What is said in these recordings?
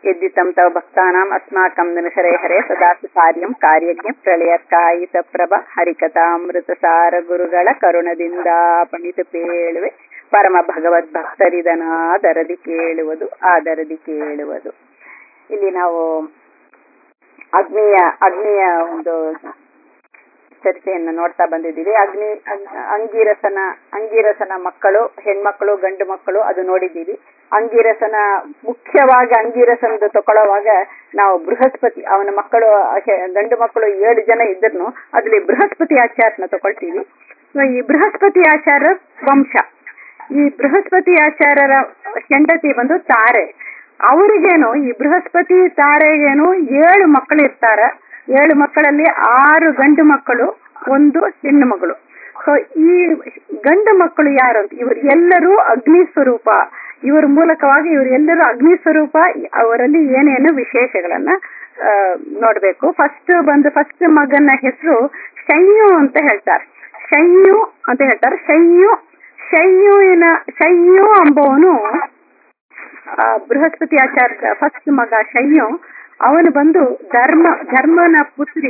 यद्वितं तव भक्तानाम् अस्माकं निनशरे हरे ಸದಾಸು ಕಾರ್ಯಂ ಕಾರ್ಯಜ್ಞ ಪ್ರಳಯಕ್ಕಾಯಿತ ಪ್ರಭ ಹರಿಕಥಾಮೃತಸಾರ ಗುರುಗಳ ಕರುಣದಿಂದ ಪಣಿತು ಪೇಳುವೆ ಪರಮ ಭಗವದ್ ಭಕ್ತರಿದನಾದರದಿ ಕೇಳುವುದು ಆದರದಿ ಕೇಳುವುದು ಇಲ್ಲಿ ನಾವು ಅಗ್ನಿಯ ಅಗ್ನಿಯ ಒಂದು ಚರ್ಚೆಯನ್ನು ನೋಡ್ತಾ ಬಂದಿದ್ದೀವಿ ಅಗ್ನಿ ಅಂಗೀರಸನ ಅಂಗೀರಸನ ಮಕ್ಕಳು ಹೆಣ್ಮಕ್ಳು ಗಂಡು ಮಕ್ಕಳು ಅದು ನೋಡಿದ್ದೀವಿ ಅಂಗೀರಸನ ಮುಖ್ಯವಾಗಿ ಅಂಗೀರಸನದು ತಗೊಳ್ಳುವಾಗ ನಾವು ಬೃಹಸ್ಪತಿ ಅವನ ಮಕ್ಕಳು ಗಂಡು ಮಕ್ಕಳು ಏಳು ಜನ ಇದ್ರು ಅದ್ರಲ್ಲಿ ಬೃಹಸ್ಪತಿ ಆಚಾರನ ತಗೊಳ್ತೀವಿ ಈ ಬೃಹಸ್ಪತಿ ಆಚಾರ ವಂಶ ಈ ಬೃಹಸ್ಪತಿ ಆಚಾರ್ಯರ ಹೆಂಡತಿ ಬಂದು ತಾರೆ ಅವರಿಗೇನು ಈ ಬೃಹಸ್ಪತಿ ತಾರೆಗೇನು ಏಳು ಮಕ್ಕಳು ಇರ್ತಾರ ಏಳು ಮಕ್ಕಳಲ್ಲಿ ಆರು ಗಂಡು ಮಕ್ಕಳು ಒಂದು ಹೆಣ್ಣು ಮಗಳು ಸೊ ಈ ಗಂಡು ಮಕ್ಕಳು ಯಾರು ಅಂತ ಇವರು ಎಲ್ಲರೂ ಅಗ್ನಿ ಸ್ವರೂಪ ಇವರ ಮೂಲಕವಾಗಿ ಇವರೆಲ್ಲರೂ ಅಗ್ನಿ ಸ್ವರೂಪ ಅವರಲ್ಲಿ ಏನೇನು ವಿಶೇಷಗಳನ್ನ ನೋಡ್ಬೇಕು ಫಸ್ಟ್ ಬಂದು ಫಸ್ಟ್ ಮಗನ ಹೆಸರು ಶೈಯು ಅಂತ ಹೇಳ್ತಾರೆ ಶೈಯು ಅಂತ ಹೇಳ್ತಾರೆ ಶೈಯು ಶೈಯುವಿನ ಶೈಯು ಅಂಬವನು ಬೃಹಸ್ಪತಿ ಆಚಾರ್ಯ ಫಸ್ಟ್ ಮಗ ಶೈಯು ಅವನು ಬಂದು ಧರ್ಮ ಧರ್ಮನ ಪುತ್ರಿ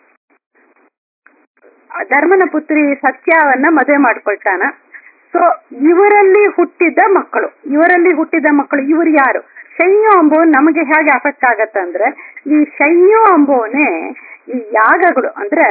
ಧರ್ಮನ ಪುತ್ರಿ ಸತ್ಯವನ್ನ ಮದುವೆ ಮಾಡ್ಕೊಳ್ತಾನ ಸೊ ಇವರಲ್ಲಿ ಹುಟ್ಟಿದ ಮಕ್ಕಳು ಇವರಲ್ಲಿ ಹುಟ್ಟಿದ ಮಕ್ಕಳು ಇವರು ಯಾರು ಶೈಯು ಅಂಬೋ ನಮಗೆ ಹೇಗೆ ಅಫೆಕ್ಟ್ ಆಗತ್ತಂದ್ರೆ ಈ ಶೈಯು ಅಂಬೋನೆ ಈ ಯಾಗಗಳು ಅಂದ್ರೆ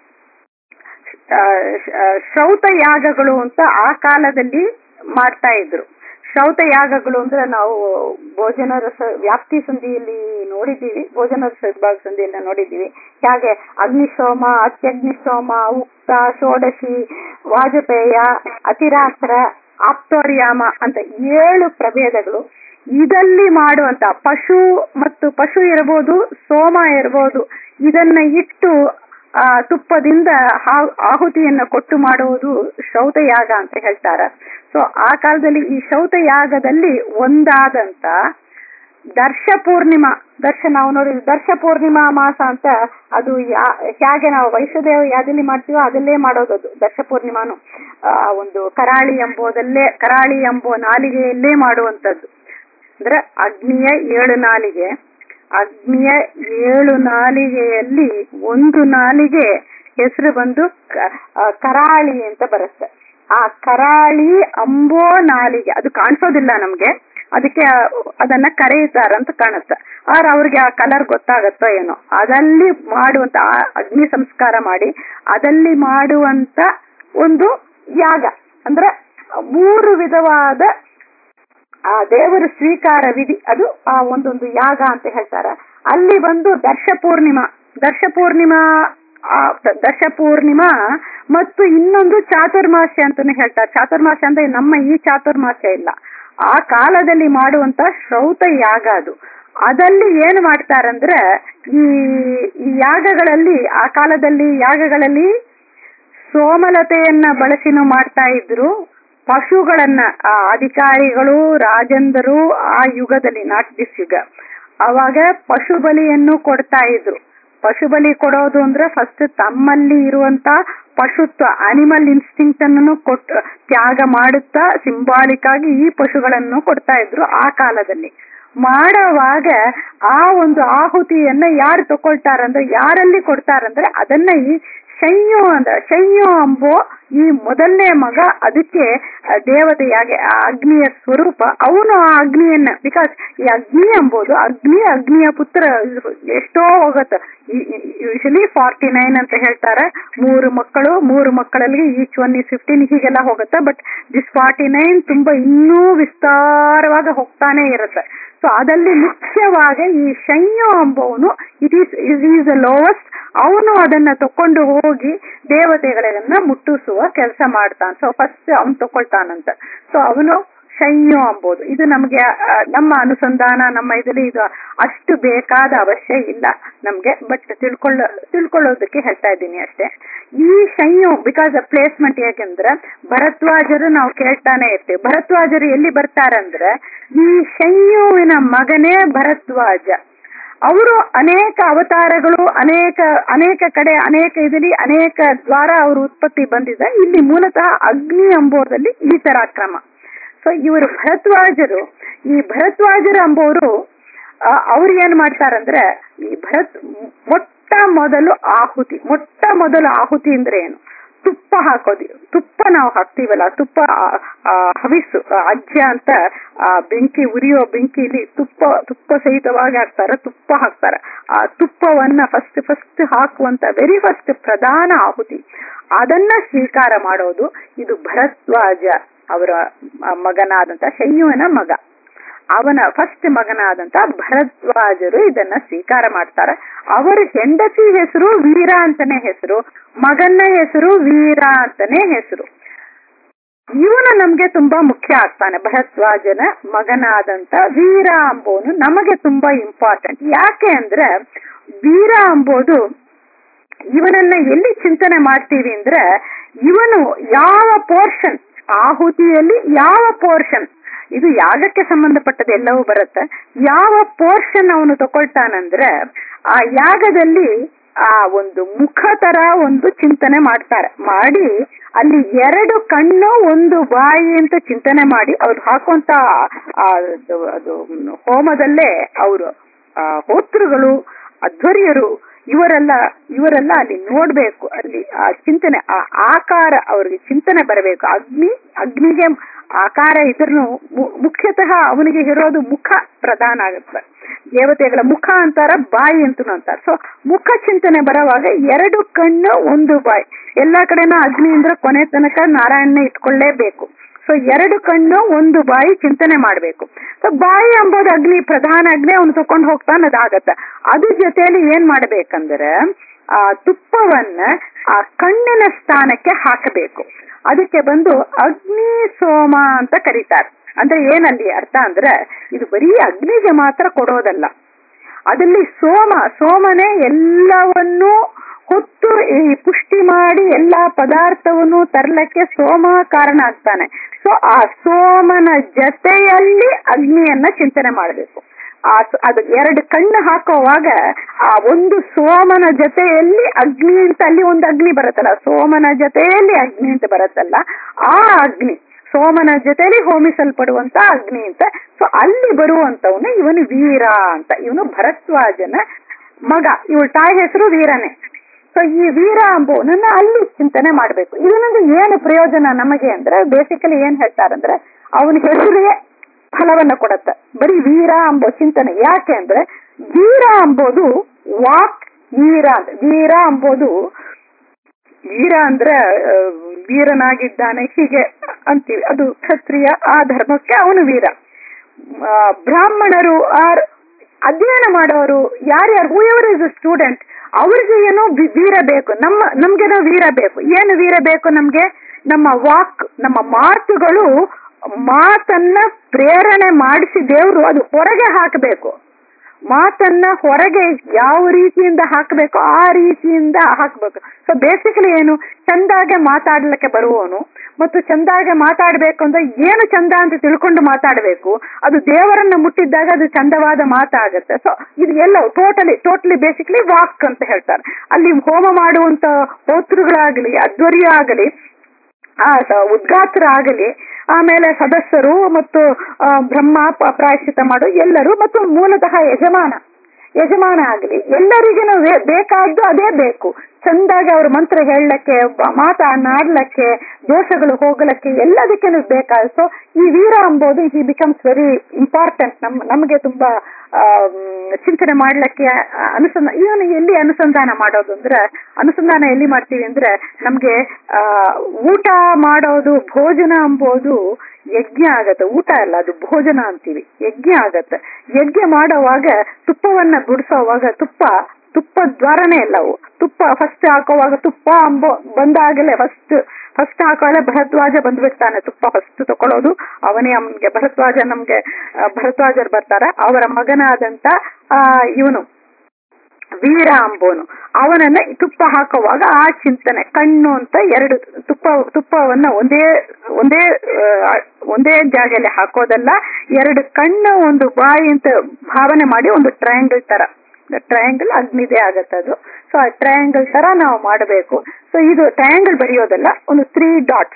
ಶ್ರೌತ ಯಾಗಗಳು ಅಂತ ಆ ಕಾಲದಲ್ಲಿ ಮಾಡ್ತಾ ಇದ್ರು ಶ್ರೌತ ಯಾಗಗಳು ಅಂದ್ರೆ ನಾವು ಭೋಜನ ರಸ ವ್ಯಾಪ್ತಿ ಸಂಧಿಯಲ್ಲಿ ನೋಡಿದ್ದೀವಿ ಭೋಜನ ರಸ ವಿಭಾಗ ಸಂಧಿಯಲ್ಲಿ ನೋಡಿದ್ದೀವಿ ಹೇಗೆ ಅಗ್ನಿಶೋಮ ಅತ್ಯಗ್ನಿಶೋಮ ಉಕ್ತ ಷೋಡಶಿ ವಾಜಪೇಯ ಅತಿರಾತ್ರ ಆಪ್ತೋರ್ಯಾಮ ಅಂತ ಏಳು ಪ್ರಭೇದಗಳು ಇದಲ್ಲಿ ಮಾಡುವಂತ ಪಶು ಮತ್ತು ಪಶು ಇರಬಹುದು ಸೋಮ ಇರಬಹುದು ಇದನ್ನ ಇಟ್ಟು ಆ ತುಪ್ಪದಿಂದ ಆಹುತಿಯನ್ನ ಕೊಟ್ಟು ಮಾಡುವುದು ಶೌತಯಾಗ ಅಂತ ಹೇಳ್ತಾರ ಸೊ ಆ ಕಾಲದಲ್ಲಿ ಈ ಶೌತಯಾಗದಲ್ಲಿ ಒಂದಾದಂತ ದರ್ಶ ಪೂರ್ಣಿಮಾ ದರ್ಶ ನಾವು ನೋಡಿ ದರ್ಶ ಪೂರ್ಣಿಮಾ ಮಾಸ ಅಂತ ಅದು ಹೇಗೆ ನಾವು ವೈಶ್ವದೇವ ಯಾದಲ್ಲಿ ಮಾಡ್ತೀವೋ ಅದಲ್ಲೇ ಮಾಡೋದು ಅದು ದರ್ಶ ಪೂರ್ಣಿಮಾನು ಆ ಒಂದು ಕರಾಳಿ ಎಂಬುದಲ್ಲೇ ಕರಾಳಿ ಎಂಬುವ ನಾಲಿಗೆಯಲ್ಲೇ ಮಾಡುವಂತದ್ದು ಅಂದ್ರೆ ಅಗ್ನಿಯ ಏಳು ನಾಲಿಗೆ ಅಗ್ನಿಯ ಏಳು ನಾಲಿಗೆಯಲ್ಲಿ ಒಂದು ನಾಲಿಗೆ ಹೆಸರು ಬಂದು ಕರಾಳಿ ಅಂತ ಬರುತ್ತೆ ಆ ಕರಾಳಿ ಅಂಬೋ ನಾಲಿಗೆ ಅದು ಕಾಣಿಸೋದಿಲ್ಲ ನಮ್ಗೆ ಅದಕ್ಕೆ ಅದನ್ನ ಕರೆಯುತ್ತಾರಂತ ಕಾಣುತ್ತೆ ಆದ್ರೆ ಅವ್ರಿಗೆ ಆ ಕಲರ್ ಗೊತ್ತಾಗತ್ತೋ ಏನೋ ಅದಲ್ಲಿ ಮಾಡುವಂತ ಅಗ್ನಿ ಸಂಸ್ಕಾರ ಮಾಡಿ ಅದಲ್ಲಿ ಮಾಡುವಂತ ಒಂದು ಯಾಗ ಅಂದ್ರೆ ಮೂರು ವಿಧವಾದ ಆ ದೇವರ ಸ್ವೀಕಾರ ವಿಧಿ ಅದು ಆ ಒಂದೊಂದು ಯಾಗ ಅಂತ ಹೇಳ್ತಾರ ಅಲ್ಲಿ ಬಂದು ದರ್ಶ ಪೂರ್ಣಿಮಾ ದರ್ಶ ಪೂರ್ಣಿಮಾ ದಶ ಪೂರ್ಣಿಮಾ ಮತ್ತು ಇನ್ನೊಂದು ಚಾತುರ್ಮಾಸ್ಯ ಅಂತಾನೆ ಹೇಳ್ತಾರೆ ಚಾತುರ್ಮಾಸ್ಯ ಅಂದ್ರೆ ನಮ್ಮ ಈ ಚಾತುರ್ಮಾಸ್ಯ ಇಲ್ಲ ಆ ಕಾಲದಲ್ಲಿ ಮಾಡುವಂತ ಶ್ರೌತ ಯಾಗ ಅದು ಅದಲ್ಲಿ ಏನ್ ಮಾಡ್ತಾರಂದ್ರೆ ಈ ಯಾಗಗಳಲ್ಲಿ ಆ ಕಾಲದಲ್ಲಿ ಯಾಗಗಳಲ್ಲಿ ಸೋಮಲತೆಯನ್ನ ಬಳಸಿನೂ ಮಾಡ್ತಾ ಇದ್ರು ಪಶುಗಳನ್ನ ಆ ಅಧಿಕಾರಿಗಳು ರಾಜಂದರು ಆ ಯುಗದಲ್ಲಿ ನಾಟ್ ದಿಸ್ ಯುಗ ಅವಾಗ ಪಶು ಬಲಿಯನ್ನು ಕೊಡ್ತಾ ಇದ್ರು ಪಶು ಬಲಿ ಕೊಡೋದು ಅಂದ್ರೆ ಫಸ್ಟ್ ತಮ್ಮಲ್ಲಿ ಇರುವಂತ ಪಶುತ್ವ ಅನಿಮಲ್ ಇನ್ಸ್ಟಿಂಕ್ಟ್ ಅನ್ನು ಕೊಟ್ಟು ತ್ಯಾಗ ಮಾಡುತ್ತಾ ಸಿಂಬಾಲಿಕ್ ಆಗಿ ಈ ಪಶುಗಳನ್ನು ಕೊಡ್ತಾ ಇದ್ರು ಆ ಕಾಲದಲ್ಲಿ ಮಾಡುವಾಗ ಆ ಒಂದು ಆಹುತಿಯನ್ನ ಯಾರು ತಗೊಳ್ತಾರಂದ್ರೆ ಯಾರಲ್ಲಿ ಕೊಡ್ತಾರಂದ್ರೆ ಅದನ್ನ ಈ ಶೈಯು ಅಂದ್ರೆ ಶೈಯು ಅಂಬೋ ಈ ಮೊದಲನೇ ಮಗ ಅದಕ್ಕೆ ದೇವತೆಯಾಗಿ ಆ ಅಗ್ನಿಯ ಸ್ವರೂಪ ಅವನು ಆ ಅಗ್ನಿಯನ್ನ ಬಿಕಾಸ್ ಈ ಅಗ್ನಿ ಎಂಬುದು ಅಗ್ನಿ ಅಗ್ನಿಯ ಪುತ್ರ ಎಷ್ಟೋ ಹೋಗತ್ತ ಯೂಶಲಿ ಫಾರ್ಟಿ ನೈನ್ ಅಂತ ಹೇಳ್ತಾರೆ ಮೂರು ಮಕ್ಕಳು ಮೂರು ಮಕ್ಕಳಲ್ಲಿ ಈಚ್ ಒನ್ ಈ ಫಿಫ್ಟೀನ್ ಹೀಗೆಲ್ಲ ಹೋಗುತ್ತೆ ಬಟ್ ದಿಸ್ ಫಾರ್ಟಿ ನೈನ್ ತುಂಬಾ ಇನ್ನೂ ವಿಸ್ತಾರವಾಗಿ ಹೋಗ್ತಾನೆ ಇರುತ್ತೆ ಸೊ ಅದಲ್ಲಿ ಮುಖ್ಯವಾಗಿ ಈ ಶೈಯು ಅಂಬವನು it is it is the lowest ಅವನು ಅದನ್ನ ತಕೊಂಡು ಹೋಗಿ ದೇವತೆಗಳನ್ನ ಮುಟ್ಟಿಸುವ ಕೆಲಸ ಮಾಡ್ತಾನೆ ಸೊ ಫಸ್ಟ್ ಅವನು ತಕೊಳ್ತಾನಂತ ಸೊ ಅವನು ಶೈಯು ಅಂಬೋದು ಇದು ನಮ್ಗೆ ನಮ್ಮ ಅನುಸಂಧಾನ ನಮ್ಮ ಇದರಲ್ಲಿ ಇದು ಅಷ್ಟು ಬೇಕಾದ ಅವಶ್ಯ ಇಲ್ಲ ನಮ್ಗೆ ಬಟ್ ತಿಳ್ಕೊಳ್ಳೋ ತಿಳ್ಕೊಳ್ಳೋದಕ್ಕೆ ಹೇಳ್ತಾ ಇದ್ದೀನಿ ಅಷ್ಟೇ ಈ ಶೈಯು ಬಿಕಾಸ್ ಪ್ಲೇಸ್ಮೆಂಟ್ ಯಾಕೆಂದ್ರೆ ಭರದ್ವಾಜರು ನಾವು ಕೇಳ್ತಾನೆ ಇರ್ತೀವಿ ಭರದ್ವಾಜರು ಎಲ್ಲಿ ಬರ್ತಾರಂದ್ರೆ ಈ ಶೈಯುವಿನ ಮಗನೇ ಭರದ್ವಾಜ ಅವರು ಅನೇಕ ಅವತಾರಗಳು ಅನೇಕ ಅನೇಕ ಕಡೆ ಅನೇಕ ಇದರಲ್ಲಿ ಅನೇಕ ದ್ವಾರ ಅವರು ಉತ್ಪತ್ತಿ ಬಂದಿದೆ ಇಲ್ಲಿ ಮೂಲತಃ ಅಗ್ನಿ ಎಂಬುದರಲ್ಲಿ ಈ ತರ ಕ್ರಮ ಸೊ ಇವರು ಭರದ್ವಾಜರು ಈ ಭರದ್ವಾಜರು ಎಂಬುವರು ಅವ್ರು ಏನ್ ಮಾಡ್ತಾರಂದ್ರೆ ಈ ಭರತ್ ಮೊಟ್ಟ ಮೊದಲು ಆಹುತಿ ಮೊಟ್ಟ ಮೊದಲು ಆಹುತಿ ಅಂದ್ರೆ ಏನು ತುಪ್ಪ ಹಾಕೋದು ತುಪ್ಪ ನಾವು ಹಾಕ್ತೀವಲ್ಲ ತುಪ್ಪ ಹವಿಸ್ಸು ಅಜ್ಜ ಅಂತ ಆ ಬೆಂಕಿ ಉರಿಯೋ ಬೆಂಕಿಲಿ ತುಪ್ಪ ತುಪ್ಪ ಸಹಿತವಾಗಿ ಹಾಕ್ತಾರೆ ತುಪ್ಪ ಹಾಕ್ತಾರೆ ಆ ತುಪ್ಪವನ್ನ ಫಸ್ಟ್ ಫಸ್ಟ್ ಹಾಕುವಂತ ವೆರಿ ಫಸ್ಟ್ ಪ್ರಧಾನ ಆಹುತಿ ಅದನ್ನ ಸ್ವೀಕಾರ ಮಾಡೋದು ಇದು ಭರದ್ವಾಜ ಅವರ ಮಗನಾದಂತ ಶಯ್ಯುವನ ಮಗ ಅವನ ಫಸ್ಟ್ ಮಗನಾದಂತ ಭರದ್ವಾಜರು ಇದನ್ನ ಸ್ವೀಕಾರ ಮಾಡ್ತಾರೆ ಅವರ ಹೆಂಡತಿ ಹೆಸರು ವೀರ ಅಂತಾನೆ ಹೆಸರು ಮಗನ ಹೆಸರು ವೀರ ಅಂತಾನೆ ಹೆಸರು ಇವನು ನಮ್ಗೆ ತುಂಬಾ ಮುಖ್ಯ ಆಗ್ತಾನೆ ಭರದ್ವಾಜನ ಮಗನಾದಂತ ವೀರ ಅಂಬೋನು ನಮಗೆ ತುಂಬಾ ಇಂಪಾರ್ಟೆಂಟ್ ಯಾಕೆ ಅಂದ್ರೆ ವೀರ ಅಂಬೋದು ಇವನನ್ನ ಎಲ್ಲಿ ಚಿಂತನೆ ಮಾಡ್ತೀವಿ ಅಂದ್ರೆ ಇವನು ಯಾವ ಪೋರ್ಷನ್ ಆಹುತಿಯಲ್ಲಿ ಯಾವ ಪೋರ್ಷನ್ ಇದು ಯಾಗಕ್ಕೆ ಸಂಬಂಧಪಟ್ಟದ ಎಲ್ಲವೂ ಬರುತ್ತೆ ಯಾವ ಪೋರ್ಷನ್ ಅವನು ತಗೊಳ್ತಾನಂದ್ರೆ ಆ ಯಾಗದಲ್ಲಿ ಆ ಒಂದು ಮುಖ ತರ ಒಂದು ಚಿಂತನೆ ಮಾಡ್ತಾರೆ ಮಾಡಿ ಅಲ್ಲಿ ಎರಡು ಕಣ್ಣು ಒಂದು ಬಾಯಿ ಅಂತ ಚಿಂತನೆ ಮಾಡಿ ಅವ್ರು ಹಾಕುವಂತ ಅದು ಹೋಮದಲ್ಲೇ ಅವರು ಹೋತೃಗಳು ಅಧ್ವರ್ಯರು ಇವರೆಲ್ಲ ಇವರೆಲ್ಲ ಅಲ್ಲಿ ನೋಡ್ಬೇಕು ಅಲ್ಲಿ ಆ ಚಿಂತನೆ ಆ ಆಕಾರ ಅವ್ರಿಗೆ ಚಿಂತನೆ ಬರಬೇಕು ಅಗ್ನಿ ಅಗ್ನಿಗೆ ಆಕಾರ ಇದ್ರೂ ಮುಖ್ಯತಃ ಅವನಿಗೆ ಇರೋದು ಮುಖ ಪ್ರಧಾನ ಆಗುತ್ತೆ ದೇವತೆಗಳ ಮುಖ ಅಂತಾರ ಬಾಯಿ ಅಂತೂ ಅಂತಾರ ಸೊ ಮುಖ ಚಿಂತನೆ ಬರುವಾಗ ಎರಡು ಕಣ್ಣು ಒಂದು ಬಾಯಿ ಎಲ್ಲಾ ಕಡೆನೂ ಅಗ್ನಿ ಅಂದ್ರೆ ಕೊನೆ ತನಕ ನಾರಾಯಣನ ಇಟ್ಕೊಳ್ಳೇಬೇಕು ಸೊ ಎರಡು ಕಣ್ಣು ಒಂದು ಬಾಯಿ ಚಿಂತನೆ ಮಾಡ್ಬೇಕು ಸೊ ಬಾಯಿ ಅಂಬೋದು ಅಗ್ನಿ ಪ್ರಧಾನ ಅಗ್ನಿ ಅವನು ತಕೊಂಡು ಹೋಗ್ತಾನೆ ಅದಾಗತ್ತ ಅದ್ರ ಜೊತೆಯಲ್ಲಿ ಏನ್ ಮಾಡ್ಬೇಕಂದ್ರೆ ಆ ತುಪ್ಪವನ್ನ ಆ ಕಣ್ಣಿನ ಸ್ಥಾನಕ್ಕೆ ಹಾಕಬೇಕು ಅದಕ್ಕೆ ಬಂದು ಅಗ್ನಿ ಸೋಮ ಅಂತ ಕರೀತಾರೆ ಅಂದ್ರೆ ಏನಲ್ಲಿ ಅರ್ಥ ಅಂದ್ರೆ ಇದು ಬರೀ ಅಗ್ನಿಗೆ ಮಾತ್ರ ಕೊಡೋದಲ್ಲ ಅದಲ್ಲಿ ಸೋಮ ಸೋಮನೆ ಎಲ್ಲವನ್ನೂ ಹೊತ್ತು ಈ ಪುಷ್ಟಿ ಮಾಡಿ ಎಲ್ಲಾ ಪದಾರ್ಥವನ್ನು ತರ್ಲಕ್ಕೆ ಸೋಮ ಕಾರಣ ಆಗ್ತಾನೆ ಸೊ ಆ ಸೋಮನ ಜೊತೆಯಲ್ಲಿ ಅಗ್ನಿಯನ್ನ ಚಿಂತನೆ ಮಾಡಬೇಕು ಆ ಅದು ಎರಡು ಕಣ್ಣು ಹಾಕುವಾಗ ಆ ಒಂದು ಸೋಮನ ಜೊತೆಯಲ್ಲಿ ಅಗ್ನಿ ಅಂತ ಅಲ್ಲಿ ಒಂದು ಅಗ್ನಿ ಬರುತ್ತಲ್ಲ ಸೋಮನ ಜೊತೆಯಲ್ಲಿ ಅಗ್ನಿ ಅಂತ ಬರುತ್ತಲ್ಲ ಆ ಅಗ್ನಿ ಸೋಮನ ಜೊತೆಲಿ ಹೋಮಿಸಲ್ಪಡುವಂತ ಅಗ್ನಿ ಅಂತ ಸೊ ಅಲ್ಲಿ ಬರುವಂತವನು ಇವನು ವೀರ ಅಂತ ಇವನು ಭರದ್ವಾಜನ ಮಗ ಇವಳ ತಾಯಿ ಹೆಸರು ವೀರನೇ ಸೊ ಈ ವೀರ ಅಂಬೋನನ್ನ ಅಲ್ಲಿ ಚಿಂತನೆ ಮಾಡ್ಬೇಕು ಇದರಿಂದ ಏನು ಪ್ರಯೋಜನ ನಮಗೆ ಅಂದ್ರೆ ಬೇಸಿಕಲಿ ಏನ್ ಹೇಳ್ತಾರಂದ್ರೆ ಅವನ ಹೆಸರಿಗೆ ಫಲವನ್ನ ಕೊಡತ್ತೆ ಬರೀ ವೀರ ಅಂಬೋ ಚಿಂತನೆ ಯಾಕೆ ಅಂದ್ರೆ ವೀರ ಅಂಬೋದು ವಾಕ್ ವೀರ ಅಂತ ವೀರ ಅಂಬೋದು ವೀರ ಅಂದ್ರೆ ವೀರನಾಗಿದ್ದಾನೆ ಹೀಗೆ ಅಂತೀವಿ ಅದು ಕ್ಷತ್ರಿಯ ಆ ಧರ್ಮಕ್ಕೆ ಅವನು ವೀರ ಬ್ರಾಹ್ಮಣರು ಆರ್ ಅಧ್ಯಯನ ಮಾಡೋರು ಯಾರ್ಯಾರು ಹೂ ಎವರ್ ಇಸ್ ಸ್ಟೂಡೆಂಟ್ ಅವ್ರಿಗೆ ಏನೋ ವೀರ ಬೇಕು ನಮ್ಮ ನಮ್ಗೇನೋ ವೀರ ಬೇಕು ಏನು ವೀರ ಬೇಕು ನಮ್ಗೆ ನಮ್ಮ ವಾಕ್ ನಮ್ಮ ಮಾತುಗಳು ಮಾತನ್ನ ಪ್ರೇರಣೆ ಮಾಡಿಸಿ ದೇವರು ಅದು ಹೊರಗೆ ಹಾಕಬೇಕು ಮಾತನ್ನ ಹೊರಗೆ ಯಾವ ರೀತಿಯಿಂದ ಹಾಕಬೇಕು ಆ ರೀತಿಯಿಂದ ಹಾಕಬೇಕು ಸೊ ಬೇಸಿಕಲಿ ಏನು ಚಂದಾಗೆ ಮಾತಾಡ್ಲಿಕ್ಕೆ ಬರುವವನು ಮತ್ತು ಚಂದಾಗೆ ಮಾತಾಡ್ಬೇಕು ಅಂದ್ರೆ ಏನು ಚಂದ ಅಂತ ತಿಳ್ಕೊಂಡು ಮಾತಾಡಬೇಕು ಅದು ದೇವರನ್ನ ಮುಟ್ಟಿದ್ದಾಗ ಅದು ಚಂದವಾದ ಮಾತಾಗುತ್ತೆ ಸೊ ಇದು ಎಲ್ಲ ಟೋಟಲಿ ಟೋಟಲಿ ಬೇಸಿಕಲಿ ವಾಕ್ ಅಂತ ಹೇಳ್ತಾರೆ ಅಲ್ಲಿ ಹೋಮ ಮಾಡುವಂತ ಹೋತೃಗಳಾಗಲಿ ಅಧ್ವರ್ಯ ಆಗಲಿ ಆ ಉದ್ಘಾತರ ಆಗಲಿ ಆಮೇಲೆ ಸದಸ್ಯರು ಮತ್ತು ಬ್ರಹ್ಮ ಪ್ರಾಯಶ್ಚಿತ ಮಾಡು ಎಲ್ಲರೂ ಮತ್ತು ಮೂಲತಃ ಯಜಮಾನ ಯಜಮಾನ ಆಗಲಿ ಎಲ್ಲರಿಗೂ ಬೇಕಾದ್ದು ಅದೇ ಬೇಕು ಚಂದಾಗಿ ಅವ್ರ ಮಂತ್ರ ಹೇಳಕ್ಕೆ ಮಾತನಾಡ್ಲಕ್ಕೆ ದೋಷಗಳು ಹೋಗ್ಲಕ್ಕೆ ಎಲ್ಲದಕ್ಕೇನು ಬೇಕಾದ ಸೊ ಈ ವೀರ ಅಂಬೋದು ಹಿ ಬಿಕಮ್ಸ್ ವೆರಿ ಇಂಪಾರ್ಟೆಂಟ್ ನಮ್ ನಮಗೆ ತುಂಬಾ ಚಿಂತನೆ ಮಾಡ್ಲಿಕ್ಕೆ ಅನುಸಂಧಾನ ಇವನು ಎಲ್ಲಿ ಅನುಸಂಧಾನ ಮಾಡೋದು ಅಂದ್ರೆ ಅನುಸಂಧಾನ ಎಲ್ಲಿ ಮಾಡ್ತೀವಿ ಅಂದ್ರೆ ನಮ್ಗೆ ಆ ಊಟ ಮಾಡೋದು ಭೋಜನ ಅಂಬೋದು ಯಜ್ಞ ಆಗತ್ತೆ ಊಟ ಅಲ್ಲ ಅದು ಭೋಜನ ಅಂತೀವಿ ಯಜ್ಞ ಆಗತ್ತೆ ಯಜ್ಞ ಮಾಡೋವಾಗ ತುಪ್ಪವನ್ನ ಬಿಡಿಸೋವಾಗ ತುಪ್ಪ ತುಪ್ಪ ದ್ವಾರನೇ ಎಲ್ಲವು ತುಪ್ಪ ಫಸ್ಟ್ ಹಾಕೋವಾಗ ತುಪ್ಪ ಅಂಬೋ ಬಂದಾಗಲೇ ಫಸ್ಟ್ ಫಸ್ಟ್ ಹಾಕೋಳೆ ಭರದ್ವಾಜ ಬಂದ್ಬಿಡ್ತಾನೆ ತುಪ್ಪ ಫಸ್ಟ್ ತಕೊಳ್ಳೋದು ಅವನೇ ಅವನ್ಗೆ ಭರದ್ವಾಜ ನಮ್ಗೆ ಭರದ್ವಾಜರು ಬರ್ತಾರ ಅವರ ಮಗನಾದಂತ ಆ ಇವನು ವೀರ ಅಂಬೋನು ಅವನನ್ನ ತುಪ್ಪ ಹಾಕುವಾಗ ಆ ಚಿಂತನೆ ಕಣ್ಣು ಅಂತ ಎರಡು ತುಪ್ಪ ತುಪ್ಪವನ್ನ ಒಂದೇ ಒಂದೇ ಒಂದೇ ಜಾಗದಲ್ಲಿ ಹಾಕೋದಲ್ಲ ಎರಡು ಕಣ್ಣು ಒಂದು ಬಾಯಿ ಅಂತ ಭಾವನೆ ಮಾಡಿ ಒಂದು ಟ್ರಯಾಂಗಲ್ ತರ ಟ್ರಯಾಂಗಲ್ ಅಗ್ನಿದೆ ಆಗತ್ತೆ ಅದು ಸೊ ಆ ಟ್ರಯಾಂಗಲ್ ತರ ನಾವು ಮಾಡಬೇಕು ಸೊ ಇದು ಟ್ರಯಾಂಗಲ್ ಬರೆಯೋದಲ್ಲ ಒಂದು ತ್ರೀ ಡಾಟ್ಸ್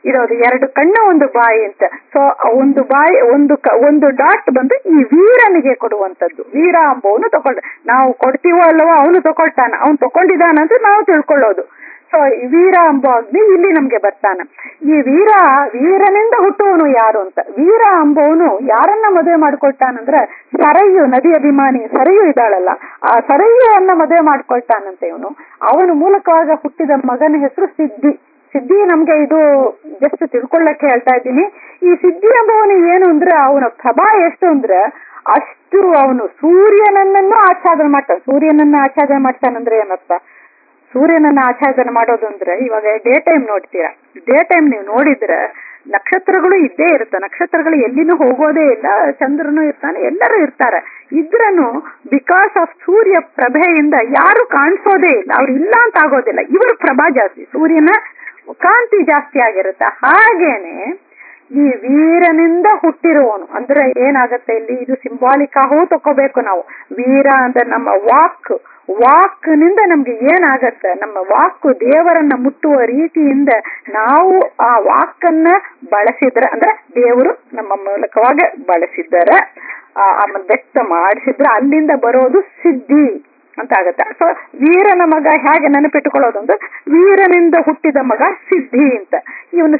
ಇರೋದು ಎರಡು ಕಣ್ಣು ಒಂದು ಬಾಯಿ ಅಂತ ಸೊ ಒಂದು ಬಾಯಿ ಒಂದು ಕ- ಒಂದು ಡಾಟ್ ಬಂದು ಈ ವೀರನಿಗೆ ಕೊಡುವಂತದ್ದು ವೀರ ಅಂಬವನು ತಗೊಳ್ಳ ನಾವು ಕೊಡ್ತೀವೋ ಅಲ್ಲವೋ ಅವನು ತಗೊಳ್ತಾನ ಅವನು ತಗೊಂಡಿದ್ದಾನಂತ ನಾವು ತಿಳ್ಕೊಳ್ಳೋದು ಸೊ ಈ ವೀರ ಅಂಬ ಅಗ್ನಿ ಇಲ್ಲಿ ನಮ್ಗೆ ಬರ್ತಾನ ಈ ವೀರ ವೀರನಿಂದ ಹುಟ್ಟುವನು ಯಾರು ಅಂತ ವೀರ ಅಂಬವನು ಯಾರನ್ನ ಮದುವೆ ಮಾಡ್ಕೊಳ್ತಾನಂದ್ರೆ ಸರಯು ನದಿ ಅಭಿಮಾನಿ ಸರಯು ಇದ್ದಾಳಲ್ಲ ಆ ಸರಯುವನ್ನ ಮದುವೆ ಮಾಡ್ಕೊಳ್ತಾನಂತೆ ಇವನು ಅವನು ಮೂಲಕವಾಗ ಹುಟ್ಟಿದ ಮಗನ ಹೆಸರು ಸಿದ್ಧಿ ಸಿದ್ಧಿ ನಮ್ಗೆ ಇದು ಜಸ್ಟ್ ತಿಳ್ಕೊಳ್ಳಕ್ಕೆ ಹೇಳ್ತಾ ಇದ್ದೀನಿ ಈ ಸಿದ್ಧಿ ಎಂಬವನು ಏನು ಅಂದ್ರೆ ಅವನ ಪ್ರಭಾ ಎಷ್ಟು ಅಂದ್ರೆ ಅಷ್ಟು ಅವನು ಸೂರ್ಯನನ್ನು ಆಚ್ಛಾದನೆ ಮಾಡ್ತಾನೆ ಸೂರ್ಯನನ್ನ ಆಚ್ಛಾದನೆ ಮಾಡ್ತಾನಂದ್ರೆ ಏನಪ್ಪ ಸೂರ್ಯನನ್ನ ಆಚ್ಛಾದನೆ ಮಾಡೋದು ಅಂದ್ರೆ ಇವಾಗ ಡೇ ಟೈಮ್ ನೋಡ್ತೀರಾ ಡೇ ಟೈಮ್ ನೀವು ನೋಡಿದ್ರೆ ನಕ್ಷತ್ರಗಳು ಇದ್ದೇ ಇರುತ್ತೆ ನಕ್ಷತ್ರಗಳು ಎಲ್ಲಿನೂ ಹೋಗೋದೇ ಇಲ್ಲ ಚಂದ್ರನು ಇರ್ತಾನೆ ಎಲ್ಲರೂ ಇರ್ತಾರೆ ಇದ್ರನು ಬಿಕಾಸ್ ಆಫ್ ಸೂರ್ಯ ಪ್ರಭೆಯಿಂದ ಯಾರು ಕಾಣಿಸೋದೇ ಇಲ್ಲ ಅವ್ರು ಇಲ್ಲ ಅಂತ ಆಗೋದಿಲ್ಲ ಇವ್ರ ಪ್ರಭಾ ಜಾಸ್ತಿ ಸೂರ್ಯನ ಕಾಂತಿ ಜಾಸ್ತಿ ಆಗಿರುತ್ತೆ ಹಾಗೇನೆ ಈ ವೀರನಿಂದ ಹುಟ್ಟಿರುವವನು ಅಂದ್ರೆ ಏನಾಗತ್ತೆ ಇಲ್ಲಿ ಇದು ಸಿಂಬಾಲಿಕ್ ಆಗೂ ತಕೋಬೇಕು ನಾವು ವೀರ ಅಂದ್ರೆ ನಮ್ಮ ವಾಕ್ ವಾಕ್ನಿಂದ ನಮ್ಗೆ ಏನಾಗತ್ತೆ ನಮ್ಮ ವಾಕು ದೇವರನ್ನ ಮುಟ್ಟುವ ರೀತಿಯಿಂದ ನಾವು ಆ ವಾಕನ್ನ ಬಳಸಿದ್ರೆ ಅಂದ್ರೆ ದೇವರು ನಮ್ಮ ಮೂಲಕವಾಗಿ ಬಳಸಿದ್ದಾರೆ ಆ ಆಮೇಲೆ ವ್ಯಕ್ತ ಮಾಡಿಸಿದ್ರೆ ಅಲ್ಲಿಂದ ಬರೋದು ಸಿದ್ಧಿ ಅಂತ ಆಗತ್ತೆ ಸೊ ವೀರನ ಮಗ ಹೇಗೆ ನೆನಪಿಟ್ಟುಕೊಳ್ಳೋದು ಅಂದ್ರೆ ವೀರನಿಂದ ಹುಟ್ಟಿದ ಮಗ ಸಿದ್ಧಿ ಅಂತ ಇವನು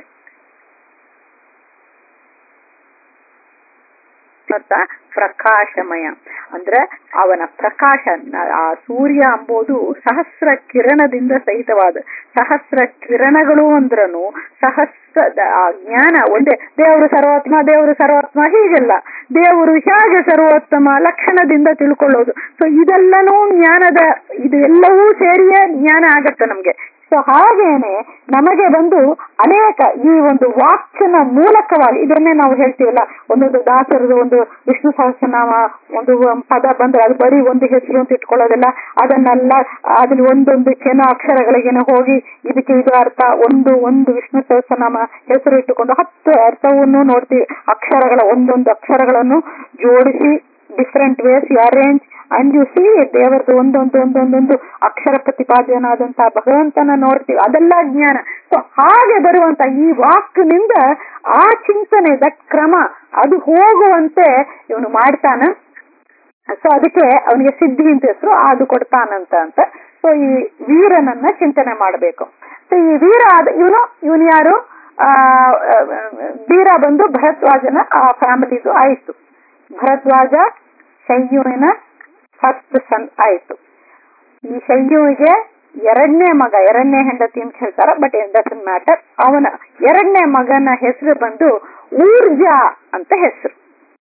ಅರ್ಥ ಪ್ರಕಾಶಮಯ ಅಂದ್ರೆ ಅವನ ಪ್ರಕಾಶ ನ- ಆ ಸೂರ್ಯ ಅಂಬೋದು ಸಹಸ್ರ ಕಿರಣದಿಂದ ಸಹಿತವಾದ ಸಹಸ್ರ ಕಿರಣಗಳು ಅಂದ್ರನು ಸಹಸ್ರ ದ- ಆ ಜ್ಞಾನ ಒಂದೇ ದೇವರು ಸರ್ವೋತ್ತಮ ದೇವರು ಸರ್ವೋತ್ತಮ ಹೀಗೆಲ್ಲ ದೇವರು ಹೇಗೆ ಸರ್ವೋತ್ತಮ ಲಕ್ಷಣದಿಂದ ತಿಳ್ಕೊಳ್ಳೋದು ಸೊ ಇದೆಲ್ಲನೂ ಜ್ಞಾನದ ಇದು ಎಲ್ಲವೂ ಸೇರಿಯೇ ಜ್ಞಾನ ಆಗತ್ತೆ ನಮ್ಗೆ ಸೊ ಹಾಗೇನೆ ನಮಗೆ ಬಂದು ಅನೇಕ ಈ ಒಂದು ವಾಕ್ಯನ ಮೂಲಕವಾಗಿ ಇದನ್ನೇ ನಾವು ಹೇಳ್ತೀವಲ್ಲ ಒಂದೊಂದು ದಾಸರದು ಒಂದು ವಿಷ್ಣು ಸಹಸ್ರನಾಮ ಒಂದು ಪದ ಬಂದ್ರೆ ಅದು ಬರೀ ಒಂದು ಹೆಸರು ಅಂತ ಇಟ್ಕೊಳ್ಳೋದಿಲ್ಲ ಅದನ್ನೆಲ್ಲ ಅದ್ರಲ್ಲಿ ಒಂದೊಂದಕ್ಕೇನೋ ಅಕ್ಷರಗಳಿಗೇನೋ ಹೋಗಿ ಇದಕ್ಕೆ ಇದು ಅರ್ಥ ಒಂದು ಒಂದು ವಿಷ್ಣು ಸಹಸ್ರನಾಮ ಹೆಸರು ಇಟ್ಟುಕೊಂಡು ಹತ್ತು ಅರ್ಥವನ್ನು ನೋಡ್ತೀವಿ ಅಕ್ಷರಗಳ ಒಂದೊಂದು ಅಕ್ಷರಗಳನ್ನು ಜೋಡಿಸಿ different ways arrange and you see ದೇವರದು ಒಂದೊಂದು ಒಂದೊಂದೊಂದು ಅಕ್ಷರ ಪ್ರತಿಪಾದ್ಯನಾದಂತಹ ಭಗವಂತನ ನೋಡ್ತೀವಿ ಅದೆಲ್ಲ ಜ್ಞಾನ ಸೊ ಹಾಗೆ ಬರುವಂತ ಈ ವಾಕ್ನಿಂದ ಆ ಚಿಂತನೆ ದಟ್ ಕ್ರಮ ಅದು ಹೋಗುವಂತೆ ಇವನು ಮಾಡ್ತಾನ ಸೊ ಅದಕ್ಕೆ ಅವನಿಗೆ ಸಿದ್ಧಿ ಅಂತ ಹೆಸರು ಅದು ಕೊಡ್ತಾನಂತ ಅಂತ ಸೊ ಈ ವೀರನನ್ನ ಚಿಂತನೆ ಮಾಡಬೇಕು ಸೊ ಈ ವೀರ ಆದ ಇವನು ಇವನು ಯಾರು ಆ ಆ, ವೀರ ಬಂದು ಭರದ್ವಾಜನ ಆ ಫ್ಯಾಮಿಲಿದು ಆಯ್ತು ಭರದ್ವಾಜ ಶಯ್ಯುವಿನ ಫಸ್ಟ್ ಸನ್ ಆಯ್ತು ಈ ಶಯ್ಯುವಿಗೆ ಎರಡನೇ ಮಗ ಎರಡನೇ ಹೆಂಡತಿ ಅಂತ ಹೇಳ್ತಾರ ಬಟ್ ಇಟ್ ಡಸನ್ ಮ್ಯಾಟರ್ ಅವನ ಎರಡನೇ ಮಗನ ಹೆಸರು ಬಂದು ಊರ್ಜಾ ಅಂತ ಹೆಸರು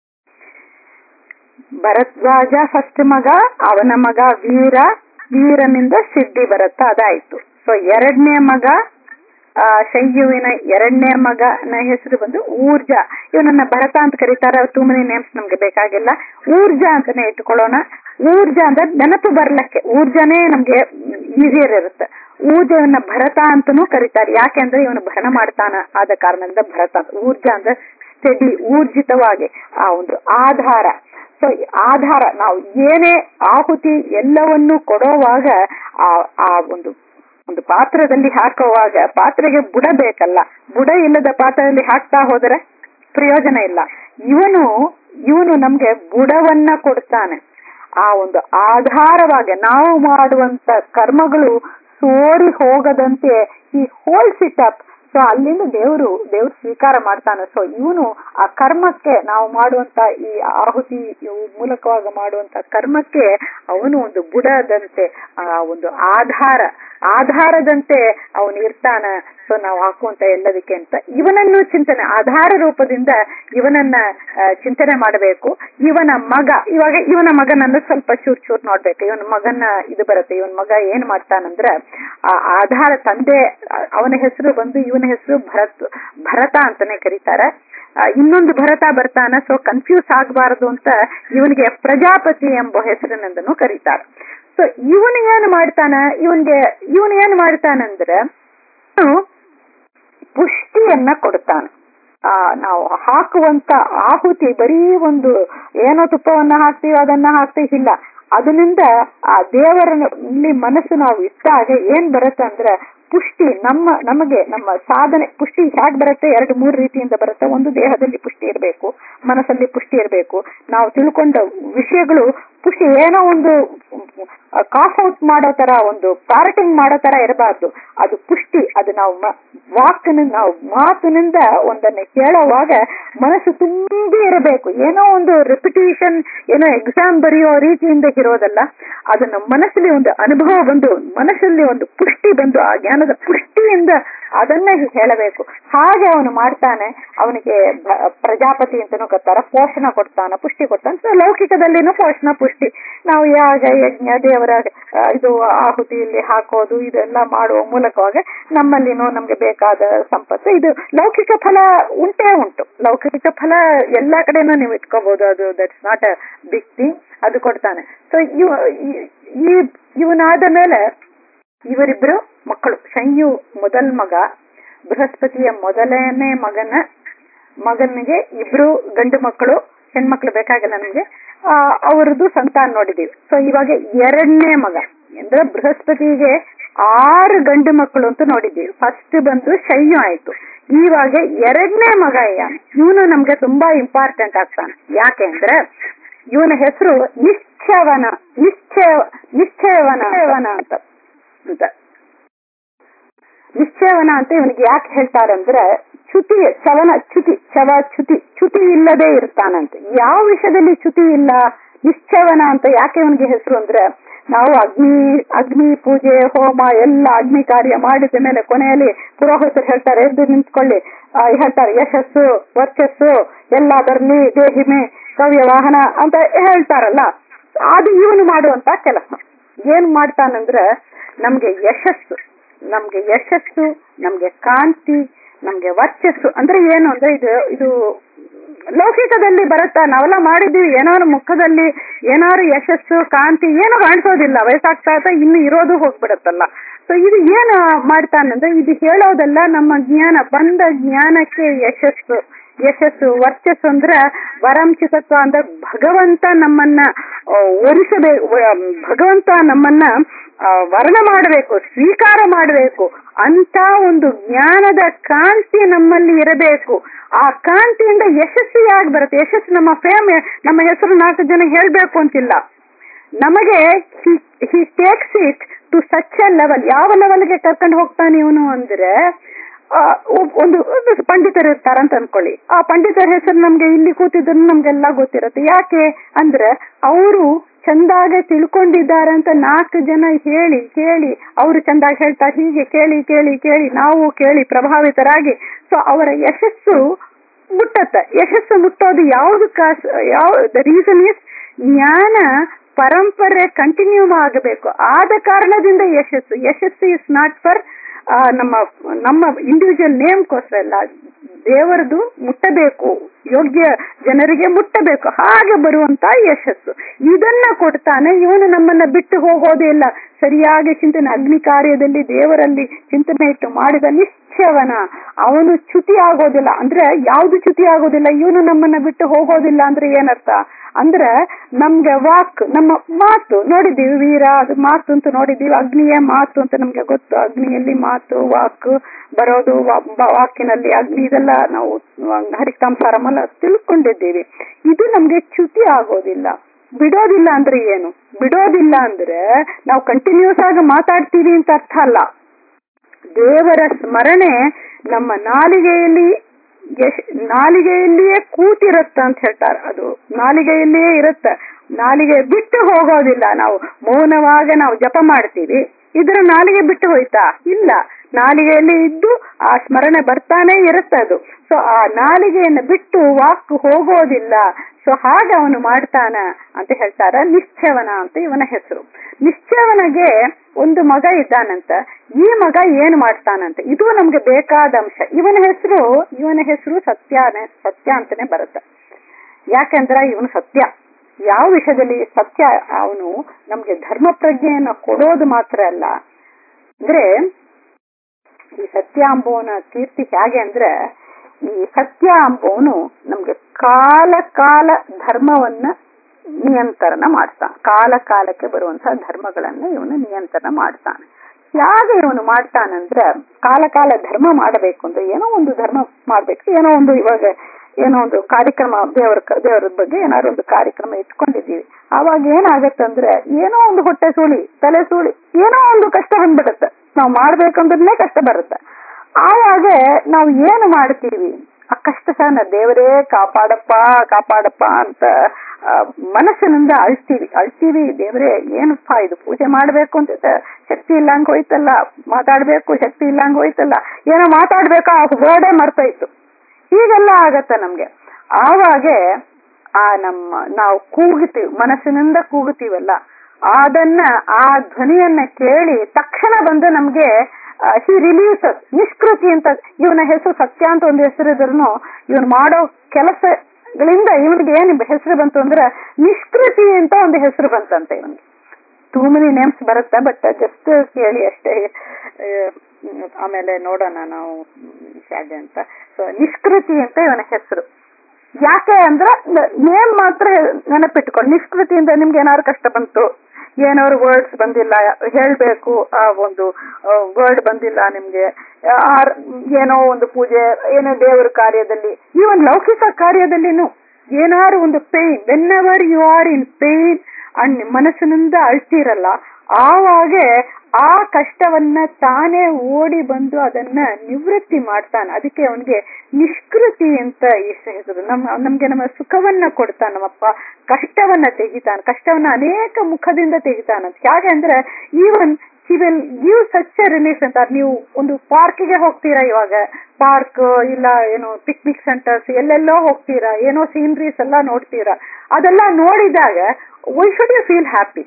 ಭರದ್ವಾಜ ಫಸ್ಟ್ ಮಗ ಅವನ ಮಗ ವೀರ ವೀರನಿಂದ ಸಿದ್ಧಿ ಬರುತ್ತ ಅದಾಯ್ತು ಸೊ ಎರಡನೇ ಮಗ ಆ ಶಯ್ಯುವಿನ ಎರಡನೇ ಮಗನ ಹೆಸರು ಬಂದು ಊರ್ಜಾ ಇವನನ್ನ ಭರತ ಅಂತ ಕರೀತಾರೆ ಟೂ ಮೆನಿ ನೇಮ್ಸ್ ನಮ್ಗೆ ಬೇಕಾಗಿಲ್ಲ ಊರ್ಜಾ ಅಂತಾನೆ ಇಟ್ಕೊಳ್ಳೋಣ ಊರ್ಜಾ ಅಂದ್ರೆ ನೆನಪು ಬರ್ಲಕ್ಕೆ ಊರ್ಜಾನೇ ನಮ್ಗೆ ಈಸಿಯರ್ ಇರುತ್ತೆ ಊರ್ಜವನ್ನ ಭರತ ಅಂತಾನೂ ಕರೀತಾರೆ ಯಾಕೆಂದ್ರೆ ಇವನು ಭರಣ ಮಾಡ್ತಾನ ಆದ ಕಾರಣದಿಂದ ಭರತ ಅಂತ. ಊರ್ಜಾ ಅಂದ್ರೆ ಸ್ಟಡಿ ಊರ್ಜಿತವಾಗಿ ಆ ಒಂದು ಆಧಾರ ಸೊ ಆಧಾರ ನಾವು ಏನೇ ಆಹುತಿ ಎಲ್ಲವನ್ನೂ ಕೊಡೋವಾಗ ಆ ಆ ಒಂದು ಒಂದು ಪಾತ್ರದಲ್ಲಿ ಹಾಕುವಾಗ ಪಾತ್ರೆಗೆ ಬುಡ ಬೇಕಲ್ಲ ಬುಡ ಇಲ್ಲದ ಪಾತ್ರದಲ್ಲಿ ಹಾಕ್ತಾ ಹೋದರೆ ಪ್ರಯೋಜನ ಇಲ್ಲ ಇವನು ಇವನು ನಮ್ಗೆ ಬುಡವನ್ನ ಕೊಡ್ತಾನೆ ಆ ಒಂದು ಆಧಾರವಾಗಿ ನಾವು ಮಾಡುವಂತ ಕರ್ಮಗಳು ಸೋರಿ ಹೋಗದಂತೆ ಈ ಹೋಲ್ಸ್ ಇಟ್ ಅಪ್ ಸೊ ಅಲ್ಲಿಂದ ದೇವರು ದೇವ್ರು ಸ್ವೀಕಾರ ಮಾಡ್ತಾನೆ ಸೊ ಇವನು ಆ ಕರ್ಮಕ್ಕೆ ನಾವು ಮಾಡುವಂತ ಈ ಆಹುತಿ ಇವು ಮೂಲಕವಾಗಿ ಮಾಡುವಂತ ಕರ್ಮಕ್ಕೆ ಅವನು ಒಂದು ಬುಡದಂತೆ ಆ ಒಂದು ಆಧಾರ ಆಧಾರದಂತೆ ಅವನು ಇರ್ತಾನ ಸೊ ನಾವು ಹಾಕುವಂತ ಎಲ್ಲದಕ್ಕೆ ಅಂತ ಇವನನ್ನು ಚಿಂತನೆ ಆಧಾರ ರೂಪದಿಂದ ಇವನನ್ನ ಆ, ಚಿಂತನೆ ಮಾಡಬೇಕು ಇವನ ಮಗ ಇವಾಗ ಇವನ ಮಗನನ್ನು ಸ್ವಲ್ಪ ಚೂರ್ ಚೂರ್ ನೋಡ್ಬೇಕು ಇವನ ಮಗನ ಇದು ಬರುತ್ತೆ ಇವನ್ ಮಗ ಏನ್ ಮಾಡ್ತಾನಂದ್ರೆ ಆ ಆಧಾರ ತಂದೆ ಆ, ಅವನ ಹೆಸರು ಬಂದು ಇವನ ಹೆಸರು ಭರತ್ ಭರತ ಅಂತಾನೆ ಕರೀತಾರೆ ಆ, ಇನ್ನೊಂದು ಭರತ ಬರ್ತಾನ ಸೊ ಕನ್ಫ್ಯೂಸ್ ಆಗಬಾರದು ಅಂತ ಇವನಿಗೆ ಪ್ರಜಾಪತಿ ಎಂಬ ಹೆಸರಿನಿಂದನೂ ಕರೀತಾರೆ ಸೊ ಇವನು ಏನ್ ಮಾಡ್ತಾನ ಇವನ್ಗೆ ಇವನು ಏನ್ ಮಾಡ್ತಾನಂದ್ರೆ ಅವನು ಪುಷ್ಟಿಯನ್ನ ಕೊಡ್ತಾನೆ ಆ ನಾವು ಹಾಕುವಂತ ಆಹುತಿ ಬರೀ ಒಂದು ಏನೋ ತುಪ್ಪವನ್ನ ಹಾಕ್ತೀವಿ ಅದನ್ನ ಹಾಕ್ತೀವಿ ಇಲ್ಲ ಅದರಿಂದ ಆ ದೇವರಲ್ಲಿ ಮನಸ್ಸು ನಾವು ಇಟ್ಟಾಗ ಏನ್ ಬರುತ್ತೆ ಅಂದ್ರೆ ಪುಷ್ಟಿ ನಮ್ಮ ನಮಗೆ ನಮ್ಮ ಸಾಧನೆ ಪುಷ್ಟಿ ಹೇಗೆ ಬರುತ್ತೆ ಎರಡು ಮೂರು ರೀತಿಯಿಂದ ಬರುತ್ತೆ ಒಂದು ದೇಹದಲ್ಲಿ ಪುಷ್ಟಿ ಇರಬೇಕು ಮನಸ್ಸಲ್ಲಿ ಪುಷ್ಟಿ ಇರಬೇಕು ನಾವು ತಿಳ್ಕೊಂಡ ವಿಷಯಗಳು ಪುಷ್ಟಿ ಏನೋ ಒಂದು ಕಾಫ್ ಔಟ್ ಮಾಡೋ ತರ ಒಂದು ಪಾರ್ಟಿಂಗ್ ಮಾಡೋ ತರ ಇರಬಾರ್ದು ಅದು ಪುಷ್ಟಿ ಅದು ನಾವು ವಾಕ್ನ ನಾವು ಮಾತಿನಿಂದ ಒಂದನ್ನ ಕೇಳೋವಾಗ ಮನಸ್ಸು ತುಂಬಿ ಇರಬೇಕು ಏನೋ ಒಂದು ರಿಪಿಟೇಷನ್ ಏನೋ ಎಕ್ಸಾಮ್ ಬರೆಯೋ ರೀತಿಯಿಂದ ಇರೋದಲ್ಲ ಅದು ನಮ್ಮ ಮನಸ್ಸಲ್ಲಿ ಒಂದು ಅನುಭವ ಬಂದು ಮನಸ್ಸಲ್ಲಿ ಒಂದು ಪುಷ್ಟಿ ಬಂದು ಆ ಜ್ಞಾನದ ಪುಷ್ಟಿಯಿಂದ ಅದನ್ನೇ ಹೇಳಬೇಕು ಹಾಗೆ ಅವನು ಮಾಡ್ತಾನೆ ಅವನಿಗೆ ಪ್ರಜಾಪತಿ ಅಂತನೂ ಗೊತ್ತಾರ ಪೋಷಣ ಕೊಡ್ತಾನ ಪುಷ್ಟಿ ಕೊಡ್ತಾನೆ ಲೌಕಿಕದಲ್ಲಿನೂ ಪೋಷಣ ಪುಷ್ಟಿ ನಾವು ಯಾಗ ಯಜ್ಞ ದೇವರ ಇದು ಆಹುತಿಯಲ್ಲಿ ಹಾಕೋದು ಇದೆಲ್ಲ ಮಾಡುವ ಮೂಲಕವಾಗಿ ನಮ್ಮಲ್ಲಿನೂ ನಮ್ಗೆ ಬೇಕಾದ ಸಂಪತ್ತು ಇದು ಲೌಕಿಕ ಫಲ ಉಂಟೇ ಉಂಟು ಲೌಕಿಕ ಫಲ ಎಲ್ಲಾ ಕಡೆನೂ ನೀವು ಇಟ್ಕೋಬಹುದು ಅದು that's not a big thing ಅದು ಕೊಡ್ತಾನೆ ಸೊ ಇವ ಈ ಇವನಾದ ಮೇಲೆ ಇವರಿಬ್ರು ಮಕ್ಕಳು ಶಂಯು ಮೊದಲ್ ಮಗ ಬೃಹಸ್ಪತಿಯ ಮೊದಲನೇ ಮಗನ ಮಗನಿಗೆ ಇಬ್ರು ಗಂಡು ಮಕ್ಕಳು ಹೆಣ್ಮಕ್ಳು ಬೇಕಾಗಿಲ್ಲ ನಮ್ಗೆ ಆ ಅವರದ್ದು ಸಂತಾನ ನೋಡಿದೀವಿ ಸೊ ಇವಾಗ ಎರಡನೇ ಮಗ ಅಂದ್ರೆ ಬೃಹಸ್ಪತಿಗೆ ಆರು ಗಂಡು ಮಕ್ಕಳು ಅಂತ ನೋಡಿದ್ದೀವಿ ಫಸ್ಟ್ ಬಂದು ಶಯ್ಯು ಆಯ್ತು ಇವಾಗ ಎರಡನೇ ಮಗ ಇವನು ನಮ್ಗೆ ತುಂಬಾ ಇಂಪಾರ್ಟೆಂಟ್ ಆಗ್ತಾನೆ ಯಾಕೆ ಅಂದ್ರೆ ಇವನ ಹೆಸರು ನಿಶ್ಚಯವನ ನಿಶ್ಚಯ ನಿಶ್ಚಯವನ ಅಂತ ಅಂತ ನಿಶ್ಚಯವನ ಅಂತ ಇವನಿಗೆ ಯಾಕೆ ಹೇಳ್ತಾರಂದ್ರೆ ಚ್ಯುತಿ ಚವನ ಚ್ಯುತಿ ಚವ ಚ್ಯುತಿ ಚ್ಯುತಿ ಇಲ್ಲದೆ ಇರ್ತಾನಂತೆ ಯಾವ ವಿಷಯದಲ್ಲಿ ಚ್ಯುತಿ ಇಲ್ಲ ನಿಶ್ಚಯವನ ಅಂತ ಯಾಕೆ ಇವನಿಗೆ ಹೆಸರು ಅಂದ್ರೆ ನಾವು ಅಗ್ನಿ ಅಗ್ನಿ ಪೂಜೆ ಹೋಮ ಎಲ್ಲ ಅಗ್ನಿ ಕಾರ್ಯ ಮಾಡಿದ ಮೇಲೆ ಕೊನೆಯಲ್ಲಿ ಪುರೋಹಿತರು ಹೇಳ್ತಾರೆ ಎದ್ದು ನಿಂತ್ಕೊಳ್ಳಿ ಹೇಳ್ತಾರೆ ಯಶಸ್ಸು ವರ್ಚಸ್ಸು ಎಲ್ಲ ಬರಲಿ ದೇಹಿಮೆ ಕವ್ಯ ವಾಹನ ಅಂತ ಹೇಳ್ತಾರಲ್ಲ ಅದು ಇವನು ಮಾಡುವಂತ ಕೆಲಸ ಏನ್ ಮಾಡ್ತಾನಂದ್ರೆ ನಮ್ಗೆ ಯಶಸ್ಸು ನಮ್ಗೆ ಯಶಸ್ಸು ನಮ್ಗೆ ಕಾಂತಿ ನಮ್ಗೆ ವರ್ಚಸ್ಸು ಅಂದ್ರೆ ಏನು ಅಂದ್ರೆ ಇದು ಇದು ಲೌಕಿಕದಲ್ಲಿ ಬರುತ್ತಾ ನಾವೆಲ್ಲ ಮಾಡಿದ್ವಿ ಏನಾದ್ರು ಮುಖದಲ್ಲಿ ಏನಾದ್ರು ಯಶಸ್ಸು ಕಾಂತಿ ಏನು ಕಾಣಿಸೋದಿಲ್ಲ ವಯಸ್ಸಾಗ್ತಾ ಇರ್ತಾ ಇನ್ನು ಇರೋದು ಹೋಗ್ಬಿಡತ್ತಲ್ಲ ಸೊ ಇದು ಏನು ಮಾಡ್ತಾನಂದ್ರೆ ಇದು ಹೇಳೋದೆಲ್ಲ ನಮ್ಮ ಜ್ಞಾನ ಬಂದ ಜ್ಞಾನಕ್ಕೆ ಯಶಸ್ಸು ಯಶಸ್ಸು ವರ್ಚಸ್ಸು ಅಂದ್ರೆ ವರಂಚಿತತ್ವ ಅಂದ್ರೆ ಭಗವಂತ ನಮ್ಮನ್ನ ಒರಿಸಬೇಕು ಭಗವಂತ ನಮ್ಮನ್ನ ವರ್ಣ ಮಾಡಬೇಕು ಸ್ವೀಕಾರ ಮಾಡಬೇಕು ಅಂತ ಒಂದು ಜ್ಞಾನದ ಕಾಂತಿ ನಮ್ಮಲ್ಲಿ ಇರಬೇಕು ಆ ಕಾಂತಿಯಿಂದ ಯಶಸ್ವಿಯಾಗಿ ಬರುತ್ತೆ ಯಶಸ್ಸು ನಮ್ಮ ಫೇಮ್ ನಮ್ಮ ಹೆಸರು ನಾಲ್ಕು ಜನ ಹೇಳ್ಬೇಕು ಅಂತಿಲ್ಲ ನಮಗೆ he takes it to such a level ಯಾವ ಲೆವೆಲ್ಗೆ ಕರ್ಕೊಂಡು ಹೋಗ್ತಾನೆ ಇವನು ಅಂದ್ರೆ ಒಂದು ಪಂಡಿತರು ಇರ್ತಾರಂತ ಅನ್ಕೊಳ್ಳಿ ಆ ಪಂಡಿತರ ಹೆಸರು ನಮ್ಗೆ ಇಲ್ಲಿ ಕೂತಿದ್ರು ನಮ್ಗೆಲ್ಲ ಗೊತ್ತಿರುತ್ತೆ ಯಾಕೆ ಅಂದ್ರೆ ಅವರು ಚಂದಾಗೆ ತಿಳ್ಕೊಂಡಿದ್ದಾರೆ ಅಂತ ನಾಲ್ಕು ಜನ ಹೇಳಿ ಕೇಳಿ ಅವರು ಚಂದಾಗಿ ಹೇಳ್ತಾರೆ ಹೀಗೆ ಕೇಳಿ ಕೇಳಿ ಕೇಳಿ ನಾವು ಕೇಳಿ ಪ್ರಭಾವಿತರಾಗಿ ಸೊ ಅವರ ಯಶಸ್ಸು ಮುಟ್ಟತ್ತೆ ಯಶಸ್ಸು ಮುಟ್ಟೋದು ಯಾವ್ದು ಕಾಸ್ ಯಾವ ದ ರೀಸನ್ ಇಸ್ ಜ್ಞಾನ ಪರಂಪರೆ ಕಂಟಿನ್ಯೂ ಆಗಬೇಕು ಆದ ಕಾರಣದಿಂದ ಯಶಸ್ಸು ಯಶಸ್ಸು ಇಸ್ ನಾಟ್ ಫಾರ್ ನಮ್ಮ ನಮ್ಮ ಇಂಡಿವಿಜುವಲ್ ನೇಮ್ಗೋಸ್ಕರ ಅಲ್ಲ ದೇವರದು ಮುಟ್ಟಬೇಕು ಯೋಗ್ಯ ಜನರಿಗೆ ಮುಟ್ಟಬೇಕು ಹಾಗೆ ಬರುವಂತ ಯಶಸ್ಸು ಇದನ್ನ ಕೊಡ್ತಾನೆ ಇವನು ನಮ್ಮನ್ನ ಬಿಟ್ಟು ಹೋಗೋದೇ ಇಲ್ಲ ಸರಿಯಾಗಿ ಚಿಂತನೆ ಅಗ್ನಿ ಕಾರ್ಯದಲ್ಲಿ ದೇವರಲ್ಲಿ ಚಿಂತನೆ ಇಟ್ಟು ಮಾಡಿದ ನಿಶ್ಚಯವನ ಅವನು ಚ್ಯುತಿ ಆಗೋದಿಲ್ಲ ಅಂದ್ರೆ ಯಾವ್ದು ಚ್ಯುತಿ ಆಗೋದಿಲ್ಲ ಇವನು ನಮ್ಮನ್ನ ಬಿಟ್ಟು ಹೋಗೋದಿಲ್ಲ ಅಂದ್ರೆ ಏನರ್ಥ ಅಂದ್ರೆ ನಮ್ಗೆ ವಾಕ್ ನಮ್ಮ ಮಾತು ನೋಡಿದ್ದೀವಿ ವೀರ ಅದು ಮಾತು ಅಂತ ನೋಡಿದ್ದೀವಿ ಅಗ್ನಿಯ ಮಾತು ಅಂತ ನಮ್ಗೆ ಗೊತ್ತು ಅಗ್ನಿಯಲ್ಲಿ ಮಾತು ವಾಕ್ ಬರೋದು ವಾಕಿನಲ್ಲಿ ಅಗ್ನಿ ಇದೆಲ್ಲ ನಾವು ಹರಿಕಾಂಸಾರಮೆಲ್ಲ ತಿಳ್ಕೊಂಡಿದ್ದೀವಿ ಇದು ನಮ್ಗೆ ಚ್ಯುತಿ ಆಗೋದಿಲ್ಲ ಬಿಡೋದಿಲ್ಲ ಅಂದ್ರೆ ಏನು ಬಿಡೋದಿಲ್ಲ ಅಂದ್ರೆ ನಾವು ಕಂಟಿನ್ಯೂಸ್ ಆಗಿ ಮಾತಾಡ್ತೀವಿ ಅಂತ ಅರ್ಥ ಅಲ್ಲ ದೇವರ ಸ್ಮರಣೆ ನಮ್ಮ ನಾಲಿಗೆಯಲ್ಲಿ ನಾಲಿಗೆಯಲ್ಲಿಯೇ ಕೂತಿರತ್ತ ಅಂತ ಹೇಳ್ತಾರೆ ಅದು ನಾಲಿಗೆಯಲ್ಲಿಯೇ ಇರುತ್ತ ನಾಲಿಗೆ ಬಿಟ್ಟು ಹೋಗೋದಿಲ್ಲ ನಾವು ಮೌನವಾಗ ನಾವು ಜಪ ಮಾಡ್ತೀವಿ ಇದರ ನಾಲಿಗೆ ಬಿಟ್ಟು ಹೋಯ್ತಾ ಇಲ್ಲ ನಾಲಿಗೆಯಲ್ಲಿ ಇದ್ದು ಆ ಸ್ಮರಣೆ ಬರ್ತಾನೆ ಇರುತ್ತೆ ಅದು ಸೊ ಆ ನಾಲಿಗೆಯನ್ನು ಬಿಟ್ಟು ವಾಕ್ ಹೋಗೋದಿಲ್ಲ ಸೊ ಹಾಗೆ ಅವನು ಮಾಡ್ತಾನ ಅಂತ ಹೇಳ್ತಾರ ನಿಶ್ಚಯವನ ಅಂತ ಇವನ ಹೆಸರು ನಿಶ್ಚಯವನಿಗೆ ಒಂದು ಮಗ ಇದ್ದಾನಂತ ಈ ಮಗ ಏನ್ ಮಾಡ್ತಾನಂತ ಇದು ನಮ್ಗೆ ಬೇಕಾದ ಅಂಶ ಇವನ ಹೆಸರು ಇವನ ಹೆಸರು ಸತ್ಯನೇ ಸತ್ಯ ಅಂತಾನೆ ಬರುತ್ತೆ ಯಾಕಂದ್ರೆ ಇವನು ಸತ್ಯ ಯಾವ ವಿಷಯದಲ್ಲಿ ಸತ್ಯ ಅವನು ನಮ್ಗೆ ಧರ್ಮ ಪ್ರಜ್ಞೆಯನ್ನ ಕೊಡೋದು ಮಾತ್ರ ಅಲ್ಲ ಅಂದ್ರೆ ಈ ಸತ್ಯ ಅಂಬುವನ ಕೀರ್ತಿ ಹೇಗೆ ಅಂದ್ರೆ ಈ ಸತ್ಯ ಅಂಬುವನು ನಮ್ಗೆ ಕಾಲ ಕಾಲ ಧರ್ಮವನ್ನ ನಿಯಂತ್ರಣ ಮಾಡ್ತಾನೆ ಕಾಲ ಕಾಲಕ್ಕೆ ಬರುವಂತಹ ಧರ್ಮಗಳನ್ನ ಇವನು ನಿಯಂತ್ರಣ ಮಾಡ್ತಾನೆ ಹೇಗೆ ಇವನು ಮಾಡ್ತಾನಂದ್ರೆ ಕಾಲ ಕಾಲ ಧರ್ಮ ಮಾಡಬೇಕು ಅಂದ್ರೆ ಏನೋ ಒಂದು ಧರ್ಮ ಮಾಡ್ಬೇಕು ಏನೋ ಒಂದು ಇವಾಗ ಏನೋ ಒಂದು ಕಾರ್ಯಕ್ರಮ ದೇವರ ದೇವರ ಬಗ್ಗೆ ಏನಾದ್ರು ಒಂದು ಕಾರ್ಯಕ್ರಮ ಇಟ್ಕೊಂಡಿದ್ದೀವಿ ಆವಾಗ ಏನಾಗತ್ತಂದ್ರೆ ಏನೋ ಒಂದು ಹೊಟ್ಟೆ ಸೂಳಿ ತಲೆ ಸೂಳಿ ಏನೋ ಒಂದು ಕಷ್ಟ ಬಂದ್ಬಿಡುತ್ತೆ ನಾವು ಮಾಡ್ಬೇಕಂದ್ರೆ ಕಷ್ಟ ಬರುತ್ತೆ ಆವಾಗ ನಾವು ಏನು ಮಾಡ್ತೀವಿ ಆ ಕಷ್ಟ ಸಹನ ದೇವರೇ ಕಾಪಾಡಪ್ಪ ಕಾಪಾಡಪ್ಪ ಅಂತ ಆ, ಮನಸ್ಸಿನಿಂದ ಅಳ್ತೀವಿ ಅಳ್ತೀವಿ ದೇವರೇ ಏನಪ್ಪಾ ಇದು ಪೂಜೆ ಮಾಡ್ಬೇಕು ಅಂತ ಶಕ್ತಿ ಇಲ್ಲಂಗ್ ಹೋಯ್ತಲ್ಲ ಮಾತಾಡ್ಬೇಕು ಶಕ್ತಿ ಇಲ್ಲಂಗ್ ಹೋಯ್ತಲ್ಲ ಏನೋ ಮಾತಾಡ್ಬೇಕು ಆ ವರ್ಡೇ ಮರ್ತೋಯ್ತು ಹೀಗೆಲ್ಲ ಆಗತ್ತ ನಮ್ಗೆ ಆವಾಗೆ ಆ ನಮ್ಮ ನಾವು ಕೂಗುತ್ತೀವಿ ಮನಸ್ಸಿನಿಂದ ಕೂಗುತ್ತೀವಲ್ಲ ಅದನ್ನ ಆ ಧ್ವನಿಯನ್ನ ಕೇಳಿ ತಕ್ಷಣ ಬಂದು ನಮ್ಗೆ ಹಿ ರಿಲೀಸ್ ನಿಷ್ಕೃತಿ ಅಂತ ಇವನ ಹೆಸರು ಸತ್ಯ ಅಂತ ಒಂದು ಹೆಸರಿದ್ರು ಇವನ್ ಮಾಡೋ ಕೆಲಸಗಳಿಂದ ಇವನಿಗೆ ಏನ್ ಹೆಸರು ಬಂತು ಅಂದ್ರೆ ನಿಷ್ಕೃತಿ ಅಂತ ಒಂದು ಹೆಸರು ಬಂತಂತೆ ಇವನಿಗೆ ಟೂ ಮೆನಿ ನೇಮ್ಸ್ ಬರುತ್ತೆ ಬಟ್ ಜಸ್ಟ್ ಕೇಳಿ ಅಷ್ಟೇ ಆ, ಆಮೇಲೆ ನೋಡೋಣ ನಾವು ಹೇಗೆ ಅಂತ ಸೊ ನಿಷ್ಕೃತಿ ಅಂತ ಇವನ ಹೆಸರು ಯಾಕೆ ಅಂದ್ರೆ ನೇಮ್ ಮಾತ್ರ ನೆನಪಿಟ್ಕೊಂಡು ನಿಷ್ಕೃತಿಯಿಂದ ನಿಮ್ಗೆ ಏನಾದ್ರು ಕಷ್ಟ ಬಂತು ಏನಾದ್ರು ವರ್ಡ್ಸ್ ಬಂದಿಲ್ಲ ಹೇಳ್ಬೇಕು ಆ ಒಂದು ವರ್ಡ್ ಬಂದಿಲ್ಲ ನಿಮ್ಗೆ ಆರ್ ಏನೋ ಒಂದು ಪೂಜೆ ಏನೋ ದೇವರ ಕಾರ್ಯದಲ್ಲಿ ಈವನ್ ಲೌಕಿಕ ಕಾರ್ಯದಲ್ಲಿನೂ ಏನಾದ್ರು ಒಂದು pain whenever you are in pain and ಮನಸ್ಸಿನಿಂದ ಅಳ್ತಿರಲ್ಲ ಆವಾಗೆ ಆ ಕಷ್ಟವನ್ನ ತಾನೇ ಓಡಿ ಬಂದು ಅದನ್ನ ನಿವೃತ್ತಿ ಮಾಡ್ತಾನೆ ಅದಕ್ಕೆ ಅವನಿಗೆ ನಿಷ್ಕೃತಿ ಅಂತ ಇಷ್ಟ ಹೆಸರು ನಮ್ ನಮ್ಗೆ ನಮ್ಮ ಸುಖವನ್ನ ಕೊಡ್ತಾನ ನಮ್ಮಪ್ಪ ಕಷ್ಟವನ್ನ ತೆಗಿತಾನೆ ಕಷ್ಟವನ್ನ ಅನೇಕ ಮುಖದಿಂದ ತೆಗಿತಾನಂತ ಹೇಗೆ ಅಂದ್ರೆ even he will give such a relief ಅಂತ ನೀವು ಒಂದು ಪಾರ್ಕ್ಗೆ ಹೋಗ್ತೀರಾ ಇವಾಗ ಪಾರ್ಕ್ ಇಲ್ಲ ಏನು ಪಿಕ್ನಿಕ್ ಸೆಂಟರ್ಸ್ ಎಲ್ಲೆಲ್ಲೋ ಹೋಗ್ತೀರಾ ಏನೋ ಸೀನರೀಸ್ ಎಲ್ಲ ನೋಡ್ತೀರಾ ಅದೆಲ್ಲ ನೋಡಿದಾಗ why should you feel happy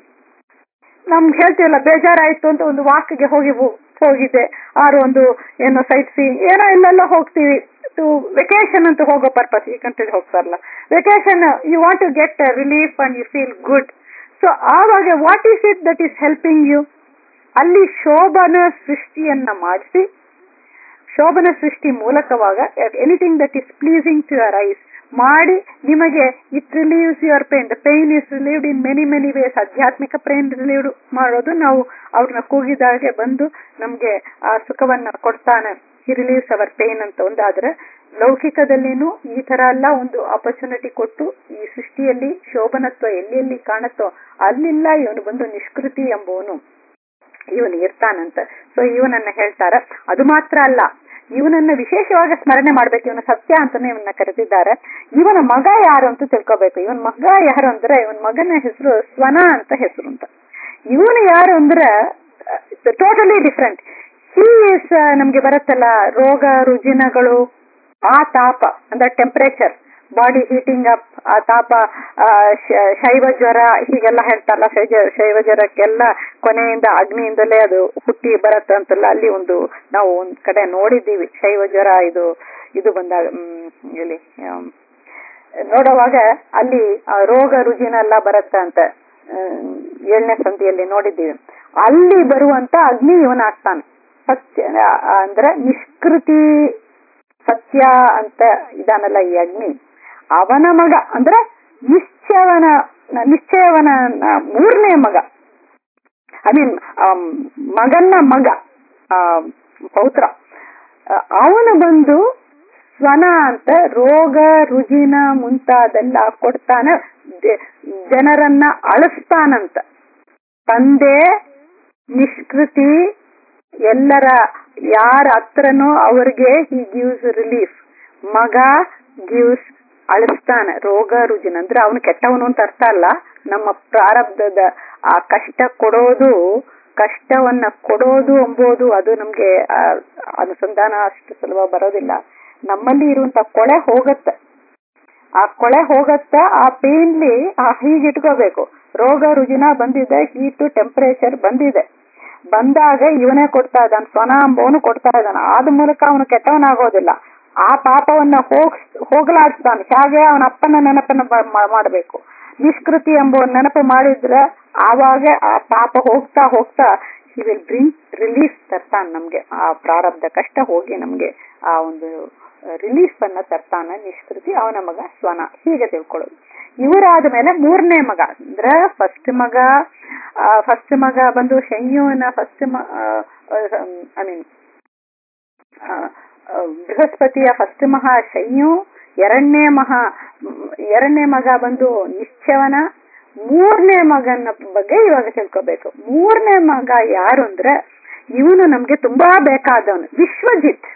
ನಮ್ಗೆ ಹೇಳ್ತೀವಲ್ಲ ಬೇಜಾರಾಯ್ತು ಅಂತ ಒಂದು ವಾಕ್ಗೆ ಹೋಗಿ ಹೋಗಿದ್ದೆ ಆರು ಒಂದು ಏನೋ ಸೈಟ್ ಸಿ ಏನೋ ಇಲ್ಲೆಲ್ಲ ಹೋಗ್ತೀವಿ ಟು ವೆಕೇಶನ್ ಅಂತ ಹೋಗೋ ಪರ್ಪಸ್ ಈ ಕಂಟ್ರಿಗೆ ಹೋಗ್ತಾರಲ್ಲ vacation you want to get relief and you feel good so ಆವಾಗ what is it that is helping you ಅಲ್ಲಿ ಶೋಭನ ಸೃಷ್ಟಿಯನ್ನ ಮಾಡಿಸಿ ಶೋಭನ ಸೃಷ್ಟಿ ಮೂಲಕವಾಗ anything that is pleasing to your eyes ಮಾಡಿ ನಿಮಗೆ it relieves your pain the pain is relieved in many many ways ಆಧ್ಯಾತ್ಮಿಕ ಪೇನ್ ರಿಲೀವ್ಡ್ ಮಾಡೋದು ನಾವು ಅವ್ರನ್ನ ಕೂಗಿದಾಗೆ ಬಂದು ನಮ್ಗೆ ಆ ಸುಖವನ್ನ ಕೊಡ್ತಾನೆ ಹಿ ರಿಲೀವ್ಸ್ ಅವರ್ ಪೇನ್ ಅಂತ ಒಂದಾದ್ರೆ ಲೌಕಿಕದಲ್ಲಿನೂ ಈ ತರ ಎಲ್ಲ ಒಂದು ಆಪರ್ಚುನಿಟಿ ಕೊಟ್ಟು ಈ ಸೃಷ್ಟಿಯಲ್ಲಿ ಶೋಭನತ್ವ ಎಲ್ಲಿ ಎಲ್ಲಿ ಕಾಣುತ್ತೋ ಅಲ್ಲಿಲ್ಲ ಇವನು ಬಂದು ನಿಷ್ಕೃತಿ ಎಂಬುವನು ಇವನು ಇರ್ತಾನಂತ ಸೊ ಇವನನ್ನ ಹೇಳ್ತಾರ ಅದು ಮಾತ್ರ ಅಲ್ಲ ಇವನನ್ನ ವಿಶೇಷವಾಗಿ ಸ್ಮರಣೆ ಮಾಡ್ಬೇಕು ಇವನ ಸತ್ಯ ಅಂತಾನೆ ಇವನ್ನ ಕರೆದಿದ್ದಾರೆ ಇವನ ಮಗ ಯಾರು ಅಂತ ತಿಳ್ಕೊಬೇಕು ಇವನ್ ಮಗ ಯಾರು ಅಂದ್ರೆ ಇವನ್ ಮಗನ ಹೆಸರು ಸ್ವನ ಅಂತ ಹೆಸರು ಅಂತ ಇವನು ಯಾರು ಅಂದ್ರೆ ಟೋಟಲಿ ಡಿಫ್ರೆಂಟ್ ಹೀ ಇಸ್ ನಮ್ಗೆ ಬರುತ್ತಲ್ಲ ರೋಗ ರುಜಿನಗಳು ಆ ತಾಪ ಅಂದ್ರೆ ಟೆಂಪರೇಚರ್ ಬಾಡಿ ಹೀಟಿಂಗ್ ಅಪ್ ಆ ತಾಪ ಆ, ಶ- ಶೈವ ಜ್ವರ ಹೀಗೆಲ್ಲ ಹೇಳ್ತಾರಲ್ಲ ಶೈಜ- ಶೈವ ಜ್ವರಕ್ಕೆಲ್ಲ ಕೊನೆಯಿಂದ ಅಗ್ನಿಯಿಂದಲೇ ಅದು ಹುಟ್ಟಿ ಬರತ್ತೆ ಅಂತಲ್ಲ ಅಲ್ಲಿ ಒಂದು ನಾವು ಒಂದ್ ಕಡೆ ನೋಡಿದ್ದೀವಿ ಶೈವ ಜ್ವರ ಇದು ಇದು ಬಂದಾಗ ಹ್ಮ್, ಇಲ್ಲಿ ಆಮ್, ನೋಡುವಾಗ ಅಲ್ಲಿ ಆ ರೋಗ ರುಜಿನ ಎಲ್ಲ ಬರತ್ತ ಅಂತ ಹ್ಮ್, ಏಳನೇ ಸಂಧಿಯಲ್ಲಿ ನೋಡಿದ್ದೀವಿ ಅಲ್ಲಿ ಬರುವಂತ ಅಗ್ನಿ ಇವನಾಗ್ತಾನೆ ಸತ್ಯ ಆ, ಅಂದ್ರೆ ನಿಷ್ಕೃತಿ ಸತ್ಯ ಅಂತ ಇದಾನಲ್ಲ ಈ ಅಗ್ನಿ ಅವನ ಮಗ ಅಂದ್ರೆ ನಿಶ್ಚಯವನ ನಿಶ್ಚಯವನ ಮೂರನೇ ಮಗ ಐ ಮೀನ್ ಮಗನ ಮಗ ಆ, ಪೌತ್ರ ಅವನು ಬಂದು ಸ್ವನ ಅಂತ ರೋಗ ರುಜಿನ ಮುಂತಾದೆಲ್ಲ ಕೊಡ್ತಾನೆ ದೆ- ಜನರನ್ನ ಅಳಿಸ್ತಾನಂತ ತಂದೆ ನಿಷ್ಕೃತಿ ಎಲ್ಲರ ಯಾರ ಹತ್ರನೋ ಅವ್ರಿಗೆ ಹಿ ಗಿವ್ಸ್ ರಿಲೀಫ್ ಮಗ ಗಿವ್ಸ್ ಅಳಿಸ್ತಾನೆ ರೋಗ ರುಜಿನ ಅಂದ್ರೆ ಅವನು ಕೆಟ್ಟವನು ಅಂತ ಅರ್ಥ ಅಲ್ಲ ನಮ್ಮ ಪ್ರಾರಬ್ಧದ ಆ ಕಷ್ಟ ಕೊಡೋದು ಕಷ್ಟವನ್ನ ಕೊಡೋದು ಎಂಬುದು ಅದು ನಮ್ಗೆ ಆ ಅನುಸಂಧಾನ ಅಷ್ಟು ಸುಲಭ ಬರೋದಿಲ್ಲ ನಮ್ಮಲ್ಲಿ ಇರುವಂತ ಕೊಳೆ ಹೋಗತ್ತೆ ಆ ಕೊಳೆ ಹೋಗತ್ತ ಆ ಪೇನ್ಲಿ ಆ ಹೀಗೆ ಇಟ್ಕೋಬೇಕು ರೋಗ ರುಜಿನ ಬಂದಿದೆ ಹೀಟು ಟೆಂಪರೇಚರ್ ಬಂದಿದೆ ಬಂದಾಗ ಇವನೇ ಕೊಡ್ತಾ ಇದ್ದಾನೆ ಸ್ವನ ಅಂಬವನು ಕೊಡ್ತಾ ಇದ್ದಾನೆ ಆದ ಮೂಲಕ ಅವನು ಕೆಟ್ಟವನಾಗೋದಿಲ್ಲ ಆ ಪಾಪವನ್ನ ಹೋಗ್ ಹೋಗಲಾಡಿಸ್ತಾನೆ ಹೇಗೆ ಅವನ ಅಪ್ಪನ ನೆನಪನ್ನ ಬ- ಮಾ- ಮಾಡಬೇಕು ನಿಷ್ಕೃತಿ ಎಂಬ ನೆನಪು ಮಾಡಿದ್ರೆ ಆವಾಗ ಆ ಪಾಪ ಹೋಗ್ತಾ ಹೋಗ್ತಾ ಹಿ ವಿಲ್ ಬ್ರಿಂಗ್ ರಿಲೀಫ್ ತರ್ತಾನೆ ನಮ್ಗೆ ಆ ಪ್ರಾರಬ್ಧ ಕಷ್ಟ ಹೋಗಿ ನಮ್ಗೆ ಆ ಒಂದು ರಿಲೀಫ್ ಅನ್ನ ತರ್ತಾನ ನಿಷ್ಕೃತಿ ಅವನ ಮಗ ಸ್ವನ ಹೀಗೆ ತಿಳ್ಕೊಳ್ಳೋದು ಇವರಾದ ಮೇಲೆ ಮೂರನೇ ಮಗ ಅಂದ್ರೆ ಫಸ್ಟ್ ಮಗ ಫಸ್ಟ್ ಮಗ ಬಂದು ಶಂಯುವನ ಫಸ್ಟ್ ಐ ಮೀನ್ ಬೃಹಸ್ಪತಿಯ ಫಸ್ಟ್ ಮಹಾ ಶಯ್ಯು ಎರಡನೇ ಮಹಾ ಎರಡನೇ ಮಗ ಬಂದು ನಿಶ್ಚವನ ಮೂರನೇ ಮಗನ ಬಗ್ಗೆ ಇವಾಗ ತಿಳ್ಕೋಬೇಕು ಮೂರನೇ ಮಗ ಯಾರು ಅಂದ್ರೆ ಇವನು ನಮ್ಗೆ ತುಂಬಾ ಬೇಕಾದವನು ವಿಶ್ವಜಿತ್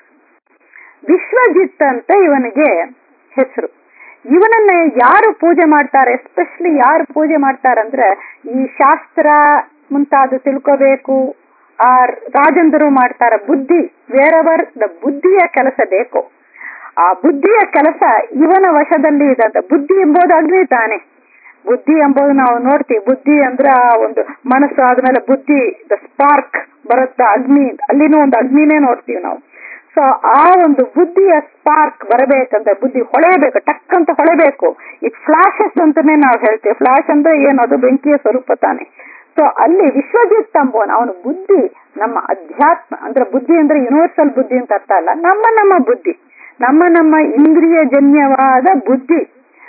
ವಿಶ್ವಜಿತ್ ಅಂತ ಇವನಿಗೆ ಹೆಸರು ಇವನನ್ನ ಯಾರು ಪೂಜೆ ಮಾಡ್ತಾರೆ ಎಸ್ಪೆಷಲಿ ಯಾರು ಪೂಜೆ ಮಾಡ್ತಾರಂದ್ರೆ ಈ ಶಾಸ್ತ್ರ ಮುಂತಾದ ತಿಳ್ಕೋಬೇಕು ಆ ರಾಜಂದರು ಮಾಡ್ತಾರ ಬುದ್ಧಿ ವೇರವರ್ ದ ಬುದ್ಧಿಯ ಕೆಲಸ ಬೇಕು ಆ ಬುದ್ಧಿಯ ಕೆಲಸ ಇವನ ವಶದಲ್ಲಿ ಇದೆ ಅಂತ ಬುದ್ಧಿ ಎಂಬುದು ಅಗ್ನಿ ತಾನೆ ಬುದ್ಧಿ ಎಂಬುದು ನಾವು ನೋಡ್ತೀವಿ ಬುದ್ಧಿ ಅಂದ್ರೆ ಆ ಒಂದು ಮನಸ್ಸು ಆದ್ಮೇಲೆ ಬುದ್ಧಿ ದ ಸ್ಪಾರ್ಕ್ ಬರುತ್ತ ಅಗ್ನಿ ಅಲ್ಲಿನೂ ಒಂದು ಅಗ್ನಿನೇ ನೋಡ್ತೀವಿ ನಾವು ಸೊ ಆ ಒಂದು ಬುದ್ಧಿಯ ಸ್ಪಾರ್ಕ್ ಬರಬೇಕಂದ್ರೆ ಬುದ್ಧಿ ಹೊಳೆಯಬೇಕು ಟಕ್ ಅಂತ ಹೊಳೆಬೇಕು ಈ ಫ್ಲಾಶಸ್ ಅಂತಾನೆ ನಾವು ಹೇಳ್ತೀವಿ ಫ್ಲಾಶ್ ಅಂದ್ರೆ ಏನು ಅದು ಬೆಂಕಿಯ ಸ್ವರೂಪ ತಾನೆ ಸೊ ಅಲ್ಲಿ ವಿಶ್ವಜಿತ್ ಅಂಬೋನ್ ಅವನ ಬುದ್ಧಿ ನಮ್ಮ ಅಧ್ಯಾತ್ಮ ಅಂದ್ರೆ ಬುದ್ಧಿ ಅಂದ್ರೆ ಯೂನಿವರ್ಸಲ್ ಬುದ್ಧಿ ಅಂತ ಅರ್ಥ ಅಲ್ಲ ನಮ್ಮ ನಮ್ಮ ಬುದ್ಧಿ ನಮ್ಮ ನಮ್ಮ ಇಂದ್ರಿಯ ಜನ್ಯವಾದ ಬುದ್ಧಿ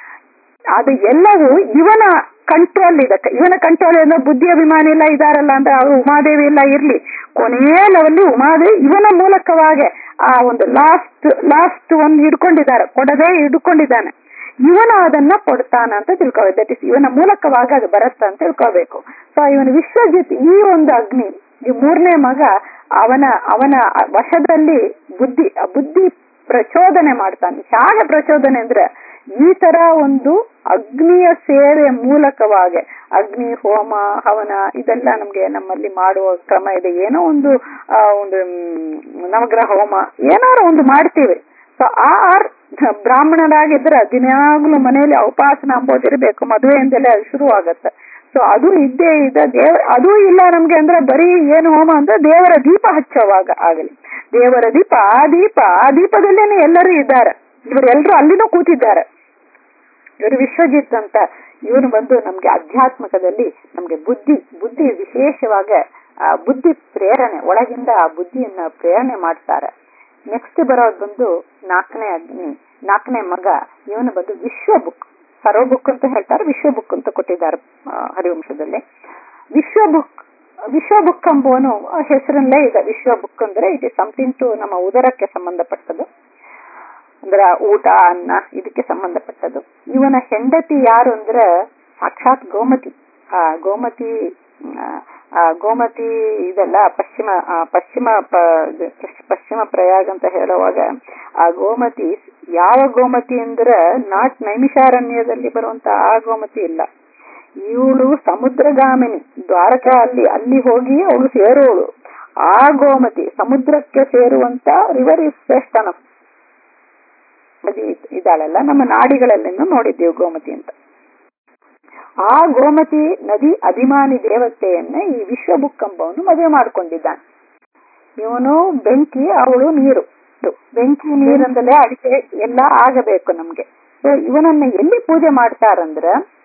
ಅದು ಎಲ್ಲವೂ ಇವನ ಕಂಟ್ರೋಲ್ ಇದೆ ಇವನ ಕಂಟ್ರೋಲ್ ಅಂದ್ರೆ ಬುದ್ಧಿ ಅಭಿಮಾನಿ ಎಲ್ಲ ಇದಾರಲ್ಲ ಅಂದ್ರೆ ಅವರು ಉಮಾದೇವಿ ಎಲ್ಲ ಇರ್ಲಿ ಕೊನೆಯ ಲೆವೆಲ್ಲಿ ಉಮಾದೇವಿ ಇವನ ಮೂಲಕವಾಗಿ ಆ ಒಂದು ಲಾಸ್ಟ್ ಲಾಸ್ಟ್ ಒಂದು ಹಿಡ್ಕೊಂಡಿದ್ದಾರೆ ಕೊಡದೆ ಹಿಡ್ಕೊಂಡಿದ್ದಾನೆ ಇವನು ಅದನ್ನ ಕೊಡ್ತಾನ ಅಂತ ತಿಳ್ಕೋಬೇಕು ದಟ್ ಇಸ್ ಇವನ ಮೂಲಕವಾಗಿ ಅದು ಬರುತ್ತ ಅಂತ ತಿಳ್ಕೋಬೇಕು ಸೊ ಇವನು ವಿಶ್ವಜಿತ್ ಈ ಒಂದು ಅಗ್ನಿ ಈ ಮೂರನೇ ಮಗ ಅವನ ಅವನ ವಶದಲ್ಲಿ ಬುದ್ಧಿ ಬುದ್ಧಿ ಪ್ರಚೋದನೆ ಮಾಡ್ತಾನೆ ಹೇಗೆ ಪ್ರಚೋದನೆ ಅಂದ್ರೆ ಈ ತರ ಒಂದು ಅಗ್ನಿಯ ಸೇವೆ ಮೂಲಕವಾಗಿ ಅಗ್ನಿ ಹೋಮ ಹವನ ಇದೆಲ್ಲ ನಮ್ಗೆ ನಮ್ಮಲ್ಲಿ ಮಾಡುವ ಕ್ರಮ ಇದೆ ಏನೋ ಒಂದು ಒಂದು ನವಗ್ರಹ ಹೋಮ ಏನಾರು ಒಂದು ಮಾಡ್ತೀವಿ ಸೊ ಆ ಬ್ರಾಹ್ಮಣರಾಗಿದ್ರೆ ದಿನಾಗ್ಲೂ ಮನೆಯಲ್ಲಿ ಉಪಾಸನ ಅಂಬೋದಿರ್ಬೇಕು ಮದುವೆಯಿಂದಲೇ ಅದು ಶುರು ಆಗತ್ತೆ ಸೊ ಅದು ಇದ್ದೇ ಇದೆ ದೇವ ಅದು ಇಲ್ಲ ನಮ್ಗೆ ಅಂದ್ರೆ ಬರೀ ಏನು ಹೋಮ ಅಂದ್ರೆ ದೇವರ ದೀಪ ಹಚ್ಚೋವಾಗ ಆಗಲಿ ದೇವರ ದೀಪ ಆ ದೀಪ ಆ ದೀಪದಲ್ಲೇನೆ ಎಲ್ಲರೂ ಇದ್ದಾರೆ ಇವರೆಲ್ಲರೂ ಅಲ್ಲಿನೂ ಕೂತಿದ್ದಾರೆ ಇವರು ವಿಶ್ವಜಿತ್ ಅಂತ ಇವನು ಬಂದು ನಮ್ಗೆ ಆಧ್ಯಾತ್ಮಕದಲ್ಲಿ ನಮ್ಗೆ ಬುದ್ಧಿ ಬುದ್ಧಿ ವಿಶೇಷವಾಗಿ ಆ ಬುದ್ಧಿ ಪ್ರೇರಣೆ ಒಳಗಿಂದ ಆ ಬುದ್ಧಿಯನ್ನ ಪ್ರೇರಣೆ ಮಾಡ್ತಾರೆ ನೆಕ್ಸ್ಟ್ ಬರೋದು ಬಂದು ನಾಲ್ಕನೇ ಅಗ್ನಿ ನಾಲ್ಕನೇ ಮಗ ಇವನು ಬಂದು ವಿಶ್ವ ಬುಕ್ ಸರ್ವ ಬುಕ್ ಅಂತ ಹೇಳ್ತಾರೆ ವಿಶ್ವ ಬುಕ್ ಅಂತ ಕೊಟ್ಟಿದ್ದಾರೆ ಹರಿವಂಶದಲ್ಲಿ ವಿಶ್ವ ಬುಕ್ ವಿಶ್ವ ಬುಕ್ ಎಂಬುವನು ಹೆಸರಲ್ಲೇ ಇದೆ ವಿಶ್ವ ಬುಕ್ ಅಂದ್ರೆ ಇಟ್ ಇಸ್ ಸಮಥಿಂಗ್ ಟು ನಮ್ಮ ಉದರಕ್ಕೆ ಸಂಬಂಧಪಟ್ಟದ್ದು ಅಂದ್ರ ಊಟ ಅನ್ನ ಇದಕ್ಕೆ ಸಂಬಂಧಪಟ್ಟದ್ದು ಇವನ ಹೆಂಡತಿ ಯಾರು ಅಂದ್ರೆ ಸಾಕ್ಷಾತ್ ಗೋಮತಿ ಆ ಗೋಮತಿ ಆ ಗೋಮತಿ ಇದೆಲ್ಲ ಪಶ್ಚಿಮ ಪಶ್ಚಿಮ ಪಶ್ಚಿಮ ಪ್ರಯಾಗ ಅಂತ ಹೇಳುವಾಗ ಆ ಗೋಮತಿ ಯಾವ ಗೋಮತಿ ಅಂದ್ರೆ ನಾಟ್ ನೈಮಿಷಾರಣ್ಯದಲ್ಲಿ ಬರುವಂತ ಆ ಗೋಮತಿ ಇಲ್ಲ ಇವಳು ಸಮುದ್ರಗಾಮಿನಿ ದ್ವಾರಕಾ ಅಲ್ಲಿ ಅಲ್ಲಿ ಹೋಗಿ ಅವಳು ಸೇರುವಳು ಆ ಗೋಮತಿ ಸಮುದ್ರಕ್ಕೆ ಸೇರುವಂತ ರಿವರ್ ಇಸ್ ಶ್ರೇಷ್ಠನ ನದಿ ಇದ್ದಾಳಲ್ಲ ನಮ್ಮ ನಾಡಿಗಳಲ್ಲೆನ್ನು ನೋಡಿದ್ದೇವೆ ಗೋಮತಿ ಅಂತ ಆ ಗೋಮತಿ ನದಿ ಅಭಿಮಾನಿ ದೇವತೆಯನ್ನ ಈ ವಿಶ್ವಬುಕ್ ಎಂಬವನು ಮದುವೆ ಮಾಡ್ಕೊಂಡಿದ್ದಾನೆ ಇವನು ಬೆಂಕಿ ಅವಳು ನೀರು ಬೆಂಕಿ ನೀರಂದಲೇ ಅಡಿಕೆ ಎಲ್ಲ ಆಗಬೇಕು ನಮ್ಗೆ ಸೊ ಇವನನ್ನ ಎಲ್ಲಿ ಪೂಜೆ ಮಾಡ್ತಾರಂದ್ರ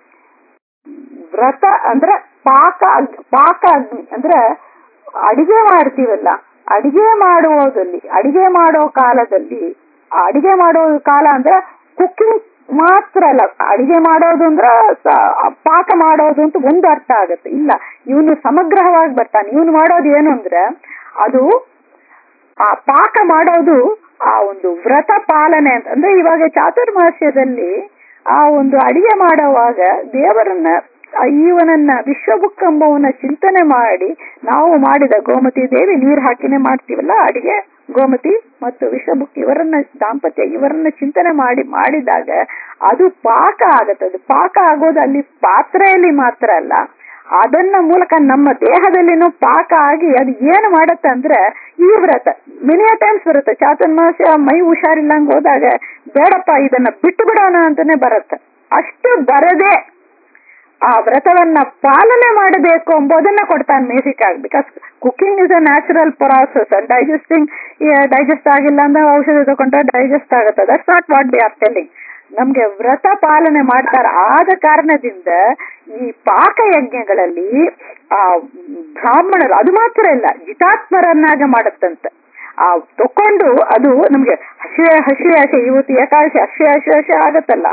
ವ್ರತ ಅಂದ್ರ ಪಾಕ ಪಾಕ ಅಗ್ನಿ ಅಂದ್ರ ಅಡಿಗೆ ಮಾಡ್ತೀವಲ್ಲ ಅಡಿಗೆ ಮಾಡುವುದಲ್ಲಿ ಅಡಿಗೆ ಮಾಡೋ ಕಾಲದಲ್ಲಿ ಅಡಿಗೆ ಮಾಡೋ ಕಾಲ ಅಂದ್ರೆ ಕುಕ್ಕಿಂಗ್ ಮಾತ್ರ ಅಲ್ಲ ಅಡಿಗೆ ಮಾಡೋದು ಅಂದ್ರ ಪಾಕ ಮಾಡೋದು ಅಂತ ಒಂದು ಅರ್ಥ ಆಗತ್ತೆ ಇಲ್ಲ ಇವನು ಸಮಗ್ರವಾಗಿ ಬರ್ತಾನೆ ಇವನು ಮಾಡೋದು ಏನು ಅಂದ್ರೆ ಅದು ಆ ಪಾಕ ಮಾಡೋದು ಆ ಒಂದು ವ್ರತ ಪಾಲನೆ ಅಂತ ಅಂದ್ರೆ ಇವಾಗ ಚಾತುರ್ಮಾಸ್ಯದಲ್ಲಿ ಆ ಒಂದು ಅಡಿಗೆ ಮಾಡುವಾಗ ದೇವರನ್ನ ಇವನನ್ನ ವಿಶ್ವಬುಕ್ ಎಂಬವನ್ನ ಚಿಂತನೆ ಮಾಡಿ ನಾವು ಮಾಡಿದ ಗೋಮತಿ ದೇವಿ ನೀರ್ ಹಾಕಿನೇ ಮಾಡ್ತೀವಲ್ಲ ಅಡಿಗೆ ಗೋಮತಿ ಮತ್ತು ವಿಶ್ವಬುಕ್ ಇವರನ್ನ ದಾಂಪತ್ಯ ಇವರನ್ನ ಚಿಂತನೆ ಮಾಡಿ ಮಾಡಿದಾಗ ಅದು ಪಾಕ ಆಗತ್ತೆ ಅದು ಪಾಕ ಆಗೋದು ಅಲ್ಲಿ ಪಾತ್ರೆಯಲ್ಲಿ ಮಾತ್ರ ಅಲ್ಲ ಅದನ್ನ ಮೂಲಕ ನಮ್ಮ ದೇಹದಲ್ಲಿನೂ ಪಾಕ ಆಗಿ ಅದು ಏನು ಮಾಡತ್ತೆ ಅಂದ್ರೆ ಈ ವ್ರತ ಮೆನಿಯ ಟೈಮ್ಸ್ ಬರುತ್ತೆ ಚಾತುರ್ಮಾಸ ಮೈ ಹುಷಾರಿಲ್ಲಂಗ್ ಹೋದಾಗ ಬೇಡಪ್ಪ ಇದನ್ನ ಬಿಟ್ಟು ಬಿಡೋಣ ಅಂತಾನೆ ಬರುತ್ತೆ ಅಷ್ಟು ಬರದೆ ಆ ವ್ರತವನ್ನ ಪಾಲನೆ ಮಾಡಬೇಕು ಎಂಬುದನ್ನ ಕೊಡ್ತಾನೆ ಬೇಸಿಕ್ ಆಗಿ because cooking is a natural process digesting digest ಆಗಿಲ್ಲ ಅಂದ್ರೆ ಔಷಧಿ ತಗೊಂಡ್ರೆ ಡೈಜೆಸ್ಟ್ ಆಗುತ್ತೆ that's not what they are telling ನಮ್ಗೆ ವ್ರತ ಪಾಲನೆ ಮಾಡ್ತಾರ ಆದ ಕಾರಣದಿಂದ ಈ ಪಾಕ ಯಜ್ಞಗಳಲ್ಲಿ ಆ ಬ್ರಾಹ್ಮಣರು ಅದು ಮಾತ್ರ ಇಲ್ಲ ಜಿತಾತ್ಮರನ್ನಾಗ ಮಾಡತ್ತಂತೆ ಆ ತಕೊಂಡು ಅದು ನಮ್ಗೆ ಹಸಿವೆ ಹಸಿವೆ ಹಸೆ ಇವತ್ತು ಏಕಾದಶಿ ಹಸಿವೆ ಹಸಿವೆ ಹಸೆ ಆಗತ್ತಲ್ಲ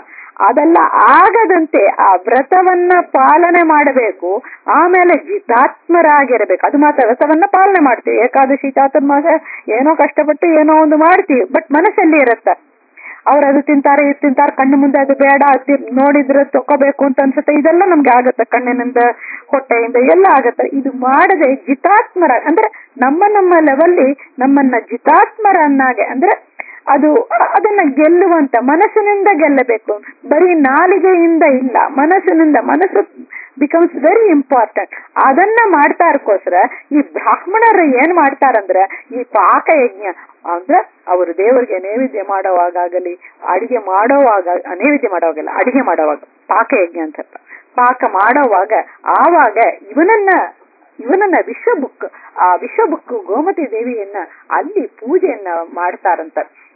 ಅದೆಲ್ಲ ಆಗದಂತೆ ಆ ವ್ರತವನ್ನ ಪಾಲನೆ ಮಾಡಬೇಕು ಆಮೇಲೆ ಜಿತಾತ್ಮರಾಗಿರಬೇಕು ಅದು ಮಾತ್ರ ವ್ರತವನ್ನ ಪಾಲನೆ ಮಾಡ್ತೀವಿ ಏಕಾದಶಿ ಚಾತುರ್ಮಾಸ ಏನೋ ಕಷ್ಟಪಟ್ಟು ಏನೋ ಒಂದು ಮಾಡ್ತೀವಿ ಬಟ್ ಮನಸ್ಸಲ್ಲಿ ಇರುತ್ತೆ ಅವ್ರು ಅದು ತಿಂತಾರೆ ಇದು ತಿಂತಾರೆ ಕಣ್ಣು ಮುಂದೆ ಅದು ಬೇಡ ಅದು ನೋಡಿದ್ರೆ ತಕೋಬೇಕು ಅಂತ ಅನ್ಸುತ್ತೆ ಇದೆಲ್ಲ ನಮ್ಗೆ ಆಗತ್ತೆ ಕಣ್ಣಿನಿಂದ ಹೊಟ್ಟೆಯಿಂದ ಎಲ್ಲ ಆಗತ್ತೆ ಇದು ಮಾಡದೆ ಜಿತಾತ್ಮರ ಅಂದ್ರೆ ನಮ್ಮ ನಮ್ಮ ಲೆವೆಲ್ಲಿ ನಮ್ಮನ್ನ ಜಿತಾತ್ಮರನ್ನಾಗೆ ಅಂದ್ರೆ ಅದು ಅದನ್ನ ಗೆಲ್ಲುವಂತ ಮನಸ್ಸಿನಿಂದ ಗೆಲ್ಲಬೇಕು ಬರೀ ನಾಲಿಗೆಯಿಂದ ಇಲ್ಲ ಮನಸ್ಸಿನಿಂದ ಮನಸ್ಸು ಬಿಕಮ್ಸ್ ವೆರಿ ಇಂಪಾರ್ಟೆಂಟ್ ಅದನ್ನ ಮಾಡ್ತಾ ಇರ್ಕೋಸ್ಕರ ಈ ಬ್ರಾಹ್ಮಣರು ಏನ್ ಮಾಡ್ತಾರಂದ್ರೆ ಈ ಪಾಕ ಯಜ್ಞ ಅಂದ್ರೆ ಅವರು ದೇವರಿಗೆ ನೈವೇದ್ಯ ಮಾಡೋವಾಗಲಿ ಅಡಿಗೆ ಮಾಡೋವಾಗ ನೈವೇದ್ಯ ಮಾಡೋವಾಗಲ್ಲ ಅಡಿಗೆ ಮಾಡೋವಾಗ ಪಾಕ ಯಜ್ಞ ಅಂತ ಪಾಕ ಮಾಡೋವಾಗ ಆವಾಗ ಇವನನ್ನ ಇವನನ್ನ ವಿಶ್ವ ಬುಕ್ ಆ ವಿಶ್ವ ಬುಕ್ ಗೋಮತಿ ದೇವಿಯನ್ನ ಅಲ್ಲಿ ಪೂಜೆಯನ್ನ ಮಾಡ್ತಾರಂತ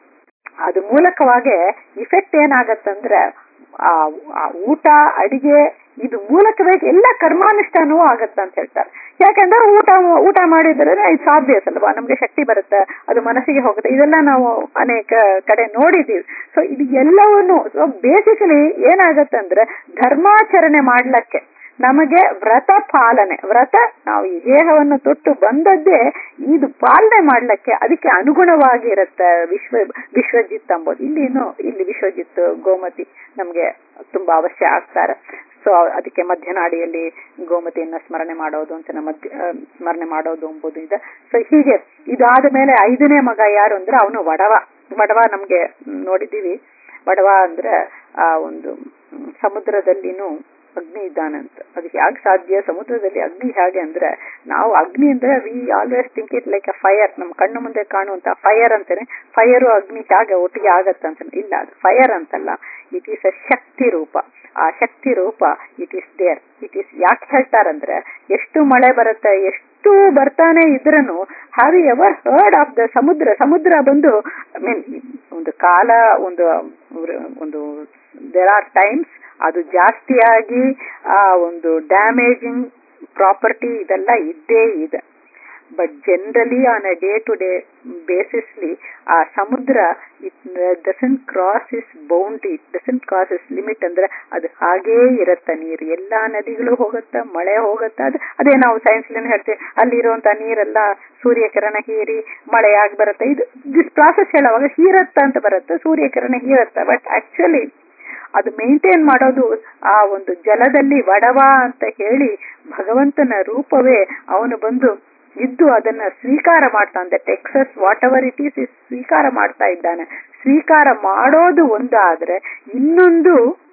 ಅದ ಮೂಲಕವಾಗಿ ಇಫೆಕ್ಟ್ ಏನಾಗತ್ತಂದ್ರೆ ಆ ಊಟ ಅಡಿಗೆ ಇದು ಮೂಲಕವೇ ಎಲ್ಲ ಕರ್ಮಾನುಷ್ಠಾನವೂ ಆಗತ್ತ ಅಂತ ಹೇಳ್ತಾರೆ ಯಾಕಂದ್ರೆ ಊಟ ಊಟ ಮಾಡಿದ್ರೆ ಇದು ಸಾಧ್ಯ ಅಲ್ವಾ ನಮ್ಗೆ ಶಕ್ತಿ ಬರುತ್ತೆ ಅದು ಮನಸ್ಸಿಗೆ ಹೋಗುತ್ತೆ ಇದೆಲ್ಲ ನಾವು ಅನೇಕ ಕಡೆ ನೋಡಿದೀವಿ ಸೊ ಇದು ಎಲ್ಲವನ್ನು ಸೊ ಬೇಸಿಕಲಿ ಏನಾಗತ್ತಂದ್ರೆ ಧರ್ಮಾಚರಣೆ ಮಾಡ್ಲಕ್ಕೆ ನಮಗೆ ವ್ರತ ಪಾಲನೆ ವ್ರತ ನಾವು ಈ ದೇಹವನ್ನು ತೊಟ್ಟು ಬಂದದ್ದೇ ಇದು ಪಾಲನೆ ಮಾಡ್ಲಿಕ್ಕೆ ಅದಕ್ಕೆ ಅನುಗುಣವಾಗಿ ಇರುತ್ತೆ ವಿಶ್ವ ವಿಶ್ವಜಿತ್ ಅಂಬೋದು ಇಲ್ಲಿನು ಇಲ್ಲಿ ವಿಶ್ವಜಿತ್ ಗೋಮತಿ ನಮ್ಗೆ ತುಂಬಾ ಅವಶ್ಯ ಆಗ್ತಾರೆ ಸೊ ಅದಕ್ಕೆ ಮಧ್ಯನಾಡಿಯಲ್ಲಿ ಗೋಮತಿಯನ್ನ ಸ್ಮರಣೆ ಮಾಡೋದು ಅಂತ ಮಧ್ಯ ಸ್ಮರಣೆ ಮಾಡೋದು ಎಂಬುದು ಇದೆ ಸೊ ಹೀಗೆ ಇದಾದ ಮೇಲೆ ಐದನೇ ಮಗ ಯಾರು ಅಂದ್ರೆ ಅವನು ವಡವ ವಡವ ನಮ್ಗೆ ನೋಡಿದೀವಿ ವಡವ ಅಂದ್ರೆ ಆ ಒಂದು ಸಮುದ್ರದಲ್ಲಿನೂ ಅಗ್ನಿ ಇದ್ದಾನಂತ ಅದು ಹೇಗೆ ಸಾಧ್ಯ ಸಮುದ್ರದಲ್ಲಿ ಅಗ್ನಿ ಹೇಗೆ ಅಂದ್ರೆ ನಾವು ಅಗ್ನಿ ಅಂದ್ರೆ we always think it like a fire ನಮ್ಮ ಕಣ್ಣು ಮುಂದೆ ಕಾಣುವಂತ ಫೈರ್ ಅಂತಾನೆ ಫೈರು ಅಗ್ನಿ ಹೇಗೆ ಒಟ್ಟಿಗೆ ಆಗತ್ತಂತ ಇಲ್ಲ ಅದು ಫೈರ್ ಅಂತಲ್ಲ ಇಟ್ ಈಸ್ ಅ ಶಕ್ತಿ ರೂಪ ಆ ಶಕ್ತಿ ರೂಪ it is there it is ಯಾಕೆ ಹೇಳ್ತಾರಂದ್ರೆ ಎಷ್ಟು ಮಳೆ ಬರುತ್ತೆ ಎಷ್ಟು ಬರ್ತಾನೆ ಇದ್ರನು have ever heard of the ಸಮುದ್ರ ಸಮುದ್ರ ಬಂದು ಐ ಮೀನ್ ಒಂದು ಕಾಲ ಒಂದು ಒಂದು ದೇರ್ ಆರ್ ಟೈಮ್ಸ್ ಅದು ಜಾಸ್ತಿಯಾಗಿ ಆ ಒಂದು ಡ್ಯಾಮೇಜಿಂಗ್ ಪ್ರಾಪರ್ಟಿ ಇದೆಲ್ಲ ಇದ್ದೇ ಇದೆ but generally on a day to day ಬೇಸಿಸ್ಲಿ ಆ ಸಮುದ್ರ it doesn't cross its boundary it doesn't cross its limit ಅಂದ್ರೆ ಅದು ಹಾಗೇ ಇರತ್ತ ನೀರು ಎಲ್ಲಾ ನದಿಗಳು ಹೋಗುತ್ತ ಮಳೆ ಹೋಗುತ್ತ ಅದು ಅದೇ ನಾವು ಸೈನ್ಸ್ ಹೇಳ್ತೀವಿ ಅಲ್ಲಿರುವಂತ ನೀರೆಲ್ಲ ಸೂರ್ಯಕಿರಣ ಹೀರಿ ಮಳೆಯಾಗಿ ಬರುತ್ತೆ ಇದು ದಿಸ್ ಪ್ರಾಸೆಸ್ ಹೇಳುವಾಗ ಹೀರತ್ತ ಅಂತ ಬರುತ್ತೆ ಸೂರ್ಯಕಿರಣ ಹೀರತ್ತ ಬಟ್ ಆಕ್ಚುಲಿ ಅದು ಮೇಂಟೈನ್ ಮಾಡೋದು ಆ ಒಂದು ಜಲದಲ್ಲಿ ವಡವ ಅಂತ ಹೇಳಿ ಭಗವಂತನ ರೂಪವೇ ಅವನು ಬಂದು ಇದ್ದು ಅದನ್ನ ಸ್ವೀಕಾರ ಮಾಡ್ತಾನೆ takes whatever it is ಸ್ವೀಕಾರ ಮಾಡ್ತಾ ಇದ್ದಾನೆ ಸ್ವೀಕಾರ ಮಾಡೋದು ಒಂದಾದ್ರೆ ಇನ್ನೊಂದು